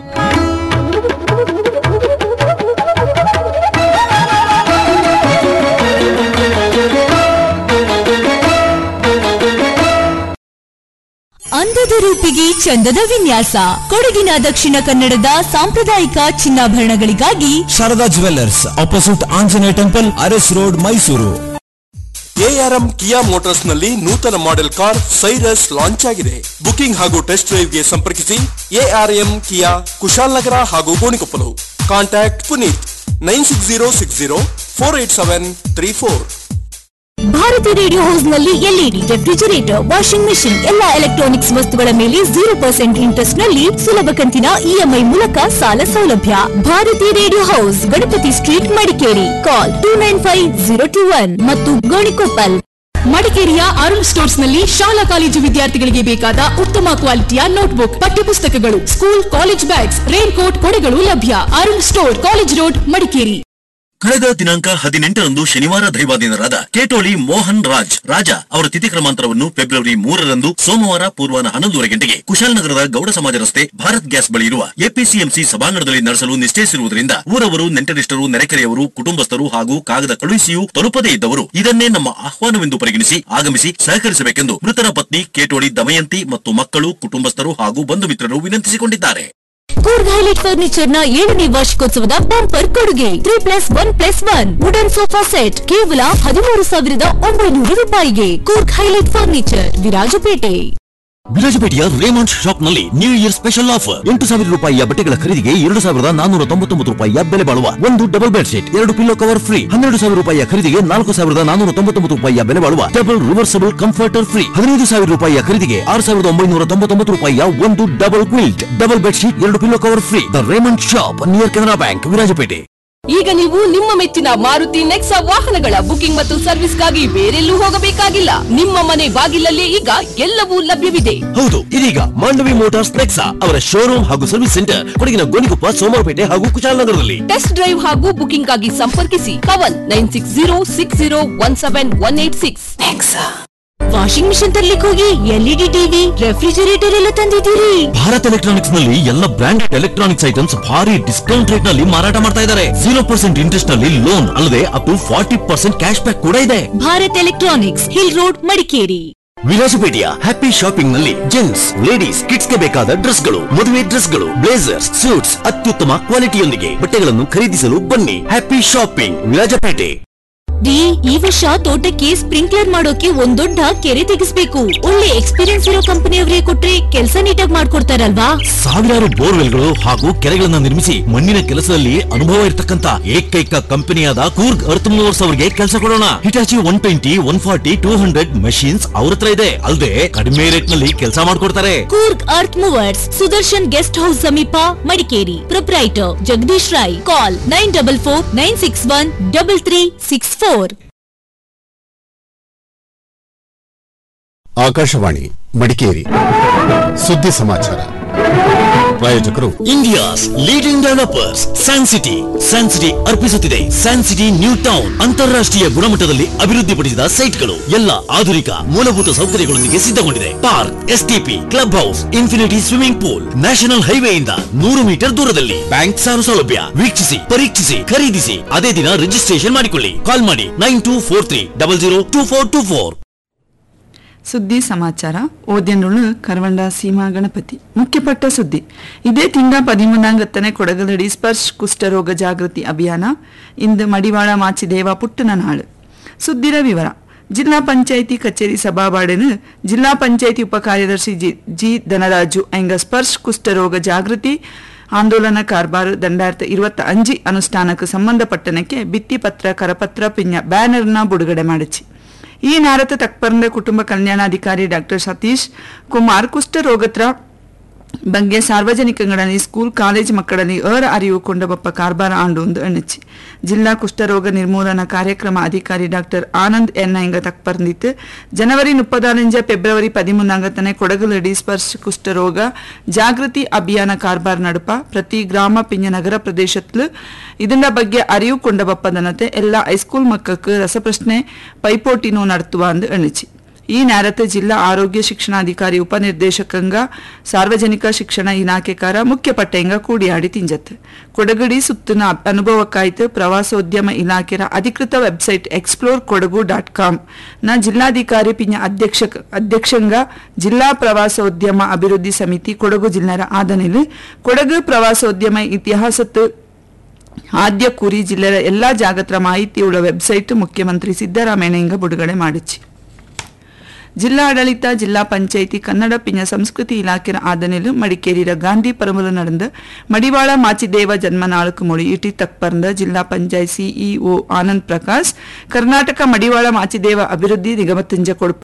ಅಂದದ ರೂಪಿಗೆ ಚಂದದ ವಿನ್ಯಾಸ ಕೊಡಗಿನ ದಕ್ಷಿಣ ಕನ್ನಡದ ಸಾಂಪ್ರದಾಯಿಕ ಚಿನ್ನಾಭರಣಗಳಿಗಾಗಿ Sharada jewellers opposite Anjaneya temple Aras road Mysuru ARM Kia motors ನಲ್ಲಿ ನೂತನ ಮಾಡೆಲ್ ಕಾರ್ ಸೈರಸ್ ಲಾಂಚ್ ಆಗಿದೆ ಬುಕಿಂಗ್ ಹಾಗೂ ಟೆಸ್ಟ್ ಡ್ರೈವ್ ಗೆ ಸಂಪರ್ಕಿಸಿ ಎಆರ್ಎಂ ಕಿಯಾ ಕುಶಾಲನಗರ ಹಾಗೂ Gonikoppal contact Puneeth nine six zero six zero four eight seven three four Bharati radio house ನಲ್ಲಿ ಎಲ್ಇಡಿ ರೆಫ್ರಿಜರೇಟರ್ ವಾಷಿಂಗ್ ಮೆಷಿನ್ ಎಲ್ಲಾ electronics ವಸ್ತುಗಳ ಮೇಲೆ ಜೀರೋ ಪರ್ಸೆಂಟ್ ಇಂಟ್ರೆಸ್ಟ್ ನಲ್ಲಿ ಸುಲಭ ಕಂತಿನ ಇಎಂಐ ಮೂಲಕ ಸಾಲ ಸೌಲಭ್ಯ Bharati radio house Ganapati street Madikeri call two nine five zero two one ಮತ್ತು ಗೋಣಿಕೊಪ್ಪಲ್ ಮಡಿಕೇರಿಯ ಅರುಣ್ ಸ್ಟೋರ್ಸ್ ನಲ್ಲಿ ಶಾಲಾ ಕಾಲೇಜು ವಿದ್ಯಾರ್ಥಿಗಳಿಗೆ ಬೇಕಾದ ಉತ್ತಮ ಕ್ವಾಲಿಟಿಯ ನೋಟ್ಬುಕ್ ಪಠ್ಯಪುಸ್ತಕಗಳು school college bags rain coat ಕೊಡೆಗಳು ಲಭ್ಯ Arun store college road Madikeri ಕಳೆದ ದಿನಾಂಕ ಹದಿನೆಂಟರಂದು ಶನಿವಾರ ದೈವಾಧೀನರಾದ ಕೇಟೋಳಿ ಮೋಹನ್ ರಾಜ್ ರಾಜ ಅವರ ತಿಥಿ ಕ್ರಮಾಂತರವನ್ನು ಫೆಬ್ರವರಿ ಮೂರರಂದು ಸೋಮವಾರ ಪೂರ್ವಾಹ್ನ ಹನ್ನೊಂದುವರೆ ಗಂಟೆಗೆ ಕುಶಾಲನಗರದ ಗೌಡ ಸಮಾಜ ರಸ್ತೆ ಭಾರತ್ ಗ್ಯಾಸ್ ಬಳಿ ಇರುವ ಎಪಿಸಿಎಂಸಿ ಸಭಾಂಗಣದಲ್ಲಿ ನಡೆಸಲು ನಿಶ್ಚಯಿಸಿರುವುದರಿಂದ ಊರವರು ನೆಂಟರಿಷ್ಟರು ನೆರೆಕೆರೆಯವರು ಕುಟುಂಬಸ್ಥರು ಹಾಗೂ ಕಾಗದ ಕಳುಹಿಸಿಯೂ ತಲುಪದೇ ಇದ್ದವರು ಇದನ್ನೇ ನಮ್ಮ ಆಹ್ವಾನವೆಂದು ಪರಿಗಣಿಸಿ ಆಗಮಿಸಿ ಸಹಕರಿಸಬೇಕೆಂದು ಮೃತರ ಪತ್ನಿ ಕೇಟೋಳಿ ದಮಯಂತಿ ಮತ್ತು ಮಕ್ಕಳು ಕುಟುಂಬಸ್ಥರು ಹಾಗೂ ಬಂಧು ಮಿತ್ರರು ವಿನಂತಿಸಿಕೊಂಡಿದ್ದಾರೆ ಕೂರ್ಗ್ ಹೈಲೈಟ್ ಫರ್ನಿಚರ್ ನ ಏಳನೇ ವಾರ್ಷಿಕೋತ್ಸವದ ಬಂಪರ್ ಕೊಡುಗೆ three plus one plus one wooden sofa set ಕೇವಲ ಹದಿಮೂರು ಸಾವಿರದ ಒಂಬೈನೂರು ರೂಪಾಯಿಗೆ ಕೂರ್ಗ್ ಹೈಲೈಟ್ ಫರ್ನಿಚರ್ ವಿರಾಜಪೇಟೆ ವಿರಾಜಪೇಟೆಯ ರೇಮಂಡ್ ಶಾಪ್ ನಲ್ಲಿ ನ್ಯೂ ಇಯರ್ ಸ್ಪೆಷಲ್ ಆಫರ್ ಎಂಟು ಸಾವಿರ ರೂಪಾಯಿಯ ಬಟ್ಟೆಗಳ ಖರೀದಿಗೆ ಎರಡು ಸಾವಿರದ ನಾನೂರ ತೊಂಬತ್ತೊಂಬತ್ತು ರೂಪಾಯಿಯ ಬೆಲೆ ಬಾಳುವ ಒಂದು ಡಬಲ್ ಬೆಡ್ ಶೀಟ್ ಎರಡು ಪಿಲ್ಲೋ ಕವರ್ ಫ್ರೀ ಹನ್ನೆರಡು ಸಾವಿರ ರೂಪಾಯಿಯ ಖರೀದಿಗೆ ನಾಲ್ಕು ಸಾವಿರದ ನಾನೂರ ತೊಂಬತ್ತೊಂಬತ್ತು ರೂಪಾಯಿಯ ಬೆಲೆ ಬಾಳುವ ಡಬಲ್ ರಿವರ್ಸಬಲ್ ಕಂಫರ್ಟರ್ ಫ್ರೀ ಹದಿನೈದು ಸಾವಿರ ರೂಪಾಯಿಯ ಖರೀದಿಗೆ ಆರು ಸಾವಿರದ ಒಂಬೈನೂರ ತೊಂಬತ್ತೊಂಬತ್ತು ರೂಪಾಯಿಯ ಒಂದು double quilt double bed sheet ಎರಡು pillow cover free the Raymond shop near Canara bank Virajpet ಈಗ ನೀವು ನಿಮ್ಮ ಮೆಚ್ಚಿನ ಮಾರುತಿ ನೆಕ್ಸಾ ವಾಹನಗಳ ಬುಕಿಂಗ್ ಮತ್ತು ಸರ್ವಿಸ್ಗಾಗಿ ಬೇರೆಲ್ಲೂ ಹೋಗಬೇಕಾಗಿಲ್ಲ ನಿಮ್ಮ ಮನೆ ಬಾಗಿಲಲ್ಲೇ ಈಗ ಎಲ್ಲವೂ ಲಭ್ಯವಿದೆ ಹೌದು ಇದೀಗ ಮಾಂಡವಿ ಮೋಟಾರ್ಸ್ ನೆಕ್ಸಾ ಅವರ ಶೋರೂಮ್ ಹಾಗೂ ಸರ್ವಿಸ್ ಸೆಂಟರ್ ಕೊಡಗಿನ ಗೋಣಿಕೊಪ್ಪ ಸೋಮವಾರಪೇಟೆ ಹಾಗೂ ಕುಶಾಲನಗರದಲ್ಲಿ ಟೆಸ್ಟ್ ಡ್ರೈವ್ ಹಾಗೂ ಬುಕಿಂಗ್ ಆಗಿ ಸಂಪರ್ಕಿಸಿ Kavan nine six zero six zero one seven one eight six washing machine ತರ್ಲಿಕ್ಕೆ ಹೋಗಿ ಎಲ್ಇಡಿ ಟಿವಿ ರೆಫ್ರಿಜರೇಟರ್ ಎಲ್ಲ ತಂದಿದ್ದೀರಿ ಭಾರತ್ ಎಲೆಕ್ಟ್ರಾನಿಕ್ಸ್ ನಲ್ಲಿ ಎಲ್ಲ ಬ್ರಾಂಡೆಡ್ ಎಲೆಕ್ಟ್ರಾನಿಕ್ಸ್ ಐಟಮ್ಸ್ ಭಾರಿ ಡಿಸ್ಕೌಂಟ್ ರೇಟ್ ನಲ್ಲಿ ಮಾರಾಟ ಮಾಡ್ತಾ ಇದ್ದಾರೆ ಜೀರೋ ಪರ್ಸೆಂಟ್ ಇಂಟ್ರೆಸ್ಟ್ ನಲ್ಲಿ ಲೋನ್ ಅಲ್ಲದೆ up to forty percent cash back ಕೂಡ ಇದೆ Bharat electronics hill road Madikeri ವಿಲಾಸಪೇಟೆಯ ಹ್ಯಾಪಿ ಶಾಪಿಂಗ್ ನಲ್ಲಿ ಜೆಂಟ್ಸ್ ಲೇಡೀಸ್ ಕಿಡ್ಸ್ ಗೆ ಬೇಕಾದ ಡ್ರೆಸ್ ಗಳು ಮದುವೆ ಡ್ರೆಸ್ ಗಳು ಬ್ಲೇಸರ್ಸ್ ಸೂಟ್ಸ್ ಅತ್ಯುತ್ತಮ ಕ್ವಾಲಿಟಿಯೊಂದಿಗೆ ಬಟ್ಟೆಗಳನ್ನು ಖರೀದಿಸಲು ಬನ್ನಿ ಹ್ಯಾಪಿ ಶಾಪಿಂಗ್ ವಿರಾಜಪೇಟೆ ಡಿ ಈ ವರ್ಷ ತೋಟಕ್ಕೆ ಸ್ಪ್ರಿಂಕ್ಲರ್ ಮಾಡೋಕೆ ಒಂದ್ ದೊಡ್ಡ ಕೆರೆ ತೆಗಿಸ್ಬೇಕು ಒಳ್ಳೆ ಎಕ್ಸ್ಪೀರಿಯನ್ಸ್ ಇರೋ ಕಂಪನಿಯವರಿಗೆ ಕೊಟ್ರೆ ಕೆಲಸ ನೀಟಾಗಿ ಮಾಡ್ಕೊಡ್ತಾರಲ್ವಾ ಸಾವಿರಾರು ಬೋರ್ವೆಲ್ಗಳು ಹಾಗೂ ಕೆರೆಗಳನ್ನ ನಿರ್ಮಿಸಿ ಮಣ್ಣಿನ ಕೆಲಸದಲ್ಲಿ ಅನುಭವ ಇರತಕ್ಕಂತ ಏಕೈಕ ಕಂಪನಿಯಾದ ಕೂರ್ಗ್ ಅರ್ತ್ ಮೂವರ್ಸ್ ಅವರಿಗೆ ಕೆಲಸ ಕೊಡೋಣ Hitachi one twenty one forty two hundred machines ಅವ್ರ ಹತ್ರ ಇದೆ ಅಲ್ಲದೆ ಕಡಿಮೆ ರೇಟ್ ನಲ್ಲಿ ಕೆಲಸ ಮಾಡ್ಕೊಡ್ತಾರೆ Coorg earth movers Sudarshan guest house ಸಮೀಪ Madikeri proprietor Jagadish Rai call nine double four nine six one double three six four Akashvani Madikeri ಸುದ್ದಿ ಸಮಾಚಾರ ಪ್ರಾಯೋಜಕರು India's leading developers San city San city ಅರ್ಪಿಸುತ್ತಿದೆ ಸ್ಯಾನ್ ಸಿಟಿ ನ್ಯೂ ಟೌನ್ ಅಂತಾರಾಷ್ಟ್ರೀಯ ಗುಣಮಟ್ಟದಲ್ಲಿ ಅಭಿವೃದ್ಧಿಪಡಿಸಿದ ಸೈಟ್ಗಳು ಎಲ್ಲ ಆಧುನಿಕ ಮೂಲಭೂತ ಸೌಕರ್ಯಗಳೊಂದಿಗೆ ಸಿದ್ಧಗೊಂಡಿದೆ park STP club house infinity swimming pool national ಹೈವೇಯಿಂದ ನೂರು ಮೀಟರ್ ದೂರದಲ್ಲಿ ಬ್ಯಾಂಕ್ ಸಾಲ ಸೌಲಭ್ಯ ವೀಕ್ಷಿಸಿ ಪರೀಕ್ಷಿಸಿ ಖರೀದಿಸಿ ಅದೇ ದಿನ ರಿಜಿಸ್ಟ್ರೇಷನ್ ಮಾಡಿಕೊಳ್ಳಿ ಕಾಲ್ ಮಾಡಿ nine two four three double zero two four two four ಸುದ್ದಿ ಸಮಾಚಾರ ಓದ್ಯನುಳು ಕರವಂಡ ಸೀಮಾ ಗಣಪತಿ ಮುಖ್ಯಪಟ್ಟ ಸುದ್ದಿ ಇದೇ ತಿಂಗಳ ಪದಿಮೂന്നാಂಗತ್ತನೇ ಕೊಡಗಲಡಿ ಸ್ಪರ್ಶ್ ಕುಷ್ಠರೋಗ ಜಾಗೃತಿ ಅಭಿಯಾನ ಇಂದು ಮಡಿವಾಳ ಮಾಚಿದೇವ ಪುಟ್ಟನ ನಾಳು ಸುದ್ದಿರ ವಿವರ ಜಿಲ್ಲಾ ಪಂಚಾಯಿತಿ ಕಚೇರಿ ಸಭಾಬಾಡೆನು ಜಿಲ್ಲಾ ಪಂಚಾಯಿತಿ ಉಪ ಕಾರ್ಯದರ್ಶಿ ಜಿ ಜಿ ಧನರಾಜು ಎಂಗ ಸ್ಪರ್ಶ್ ಕುಷ್ಠರೋಗ ಜಾಗೃತಿ ಆಂದೋಲನ ಕಾರ್ಬಾರ್ ದಂಡಾಯಿರത്തി ഇരുപത്തി അഞ്ച് ಅನುಷ್ಠಾನಕ್ಕೆ ಸಂಬಂಧಪಟ್ಟನಕ್ಕೆ ಭಿತ್ತಿಪತ್ರ ಕರಪತ್ರ ಪಿಂಜ ಬ್ಯಾನರ್ನ ಬಿಡುಗಡೆ ಮಾಡಿಸಿ ಈ ನಾರತ ತಕ್ಪರ್ನ ಕುಟುಂಬ ಕಲ್ಯಾಣಾಧಿಕಾರಿ ಡಾಕ್ಟರ್ ಸತೀಶ್ ಕುಮಾರ್ ಕುಷ್ಠರೋಗತ್ರ ಬಗ್ಗೆ ಸಾರ್ವಜನಿಕಗಳಲ್ಲಿ ಸ್ಕೂಲ್ ಕಾಲೇಜ್ ಮಕ್ಕಳಲ್ಲಿ ಏರ ಅರಿವು ಕೊಂಡಬಪ್ಪ ಕಾರ್ಬಾರ ಆಂಡು ಒಂದು ಎಣ್ಣಚ್ಚಿ ಜಿಲ್ಲಾ ಕುಷ್ಠರೋಗ ನಿರ್ಮೂಲನಾ ಕಾರ್ಯಕ್ರಮ ಅಧಿಕಾರಿ ಡಾಕ್ಟರ್ ಆನಂದ್ ಎನ್ನೈಂಗ ತಕ್ಪರ್ನಿತ್ತು ಜನವರಿ ಮುಪ್ಪದಾನಂಜ ಫೆಬ್ರವರಿ ಪದಿಮೂನಾಂಗತನೆ ಕೊಡಗಲಡಿ ಸ್ಪರ್ಶ ಕುಷ್ಠರೋಗ ಜಾಗೃತಿ ಅಭಿಯಾನ ಕಾರ್ಬಾರ್ ನಡುಪ ಪ್ರತಿ ಗ್ರಾಮ ಪಿಂಜ ನಗರ ಪ್ರದೇಶತ್ಲು ಇದನ್ನ ಬಗ್ಗೆ ಅರಿವು ಕೊಂಡಬಪ್ಪದನತೆ ಎಲ್ಲ ಹೈಸ್ಕೂಲ್ ಮಕ್ಕൾക്ക് ರಸಪ್ರಶ್ನೆ ಪೈಪೋಟಿನೂ ನಡತುವ ಅಂದು ಎಣಿಚಿ ಈ ನೇರത്തെ ಜಿಲ್ಲಾ ಆರೋಗ್ಯ ಶಿಕ್ಷಣಾಧಿಕಾರಿ ಉಪನಿರ್ದೇಶಕಂಗ ಸಾರ್ವಜನಿಕ ಶಿಕ್ಷಣ ಇಲಾಖೆಕಾರ ಮುಖ್ಯ ಪಟ್ಟೆಂಗ ಕೂಡಿಯಾಡಿ ತಿಂಜತ್ ಕೊಡಗಡಿ ಸುತ್ತಿನ ಅನುಭವಕ್ಕಾಯ್ತು ಪ್ರವಾಸೋದ್ಯಮ ಇಲಾಖೆಯ ಅಧಿಕೃತ website explore Kodagu dot com ನ ಜಿಲ್ಲಾಧಿಕಾರಿ ಪಿಂಜ ಅಧ್ಯಕ್ಷ ಅಧ್ಯಕ್ಷಂಗ ಜಿಲ್ಲಾ ಪ್ರವಾಸೋದ್ಯಮ ಅಭಿವೃದ್ಧಿ ಸಮಿತಿ ಕೊಡಗು ಜಿಲ್ಲೆಯ ಆದನೆಲು ಕೊಡಗು ಪ್ರವಾಸೋದ್ಯಮ ಇತಿಹಾಸತ್ತು ಆದ್ಯ ಕುರಿ ಜಿಲ್ಲೆಯ ಎಲ್ಲಾ ಜಾಗತ್ರ ಮಾಹಿತಿಯುಳ್ಳ ವೆಬ್ಸೈಟ್ ಮುಖ್ಯಮಂತ್ರಿ ಸಿದ್ದರಾಮಯ್ಯಂಗ ಬಿಡುಗಡೆ ಮಾಡಿಸಿ ಜಿಲ್ಲಾಡಳಿತ ಜಿಲ್ಲಾ ಪಂಚಾಯಿತಿ ಕನ್ನಡ ಪಿಂಜ ಸಂಸ್ಕೃತಿ ಇಲಾಖೆ ಆದನೆಲು ಮಡಿಕೇರಿಯ ಗಾಂಧಿ ಪರಮಲು ನಡೆದ ಮಡಿವಾಳ ಮಾಚಿದೇವ ಜನ್ಮ ನಾಳುಕು ಮொழி ಇಟಿ ತಕ್ಪರ್ದ ಜಿಲ್ಲಾ ಪಂಚಾಯತ್ ಸಿಇಒ ಆನಂದ್ ಪ್ರಕಾಶ್ ಕರ್ನಾಟಕ ಮಡಿವಾಳ ಮಾಚಿದೇವ ಅಭಿವೃದ್ಧಿ ನಿಗಮ ತಿಂಜ ಕೊಡುಪ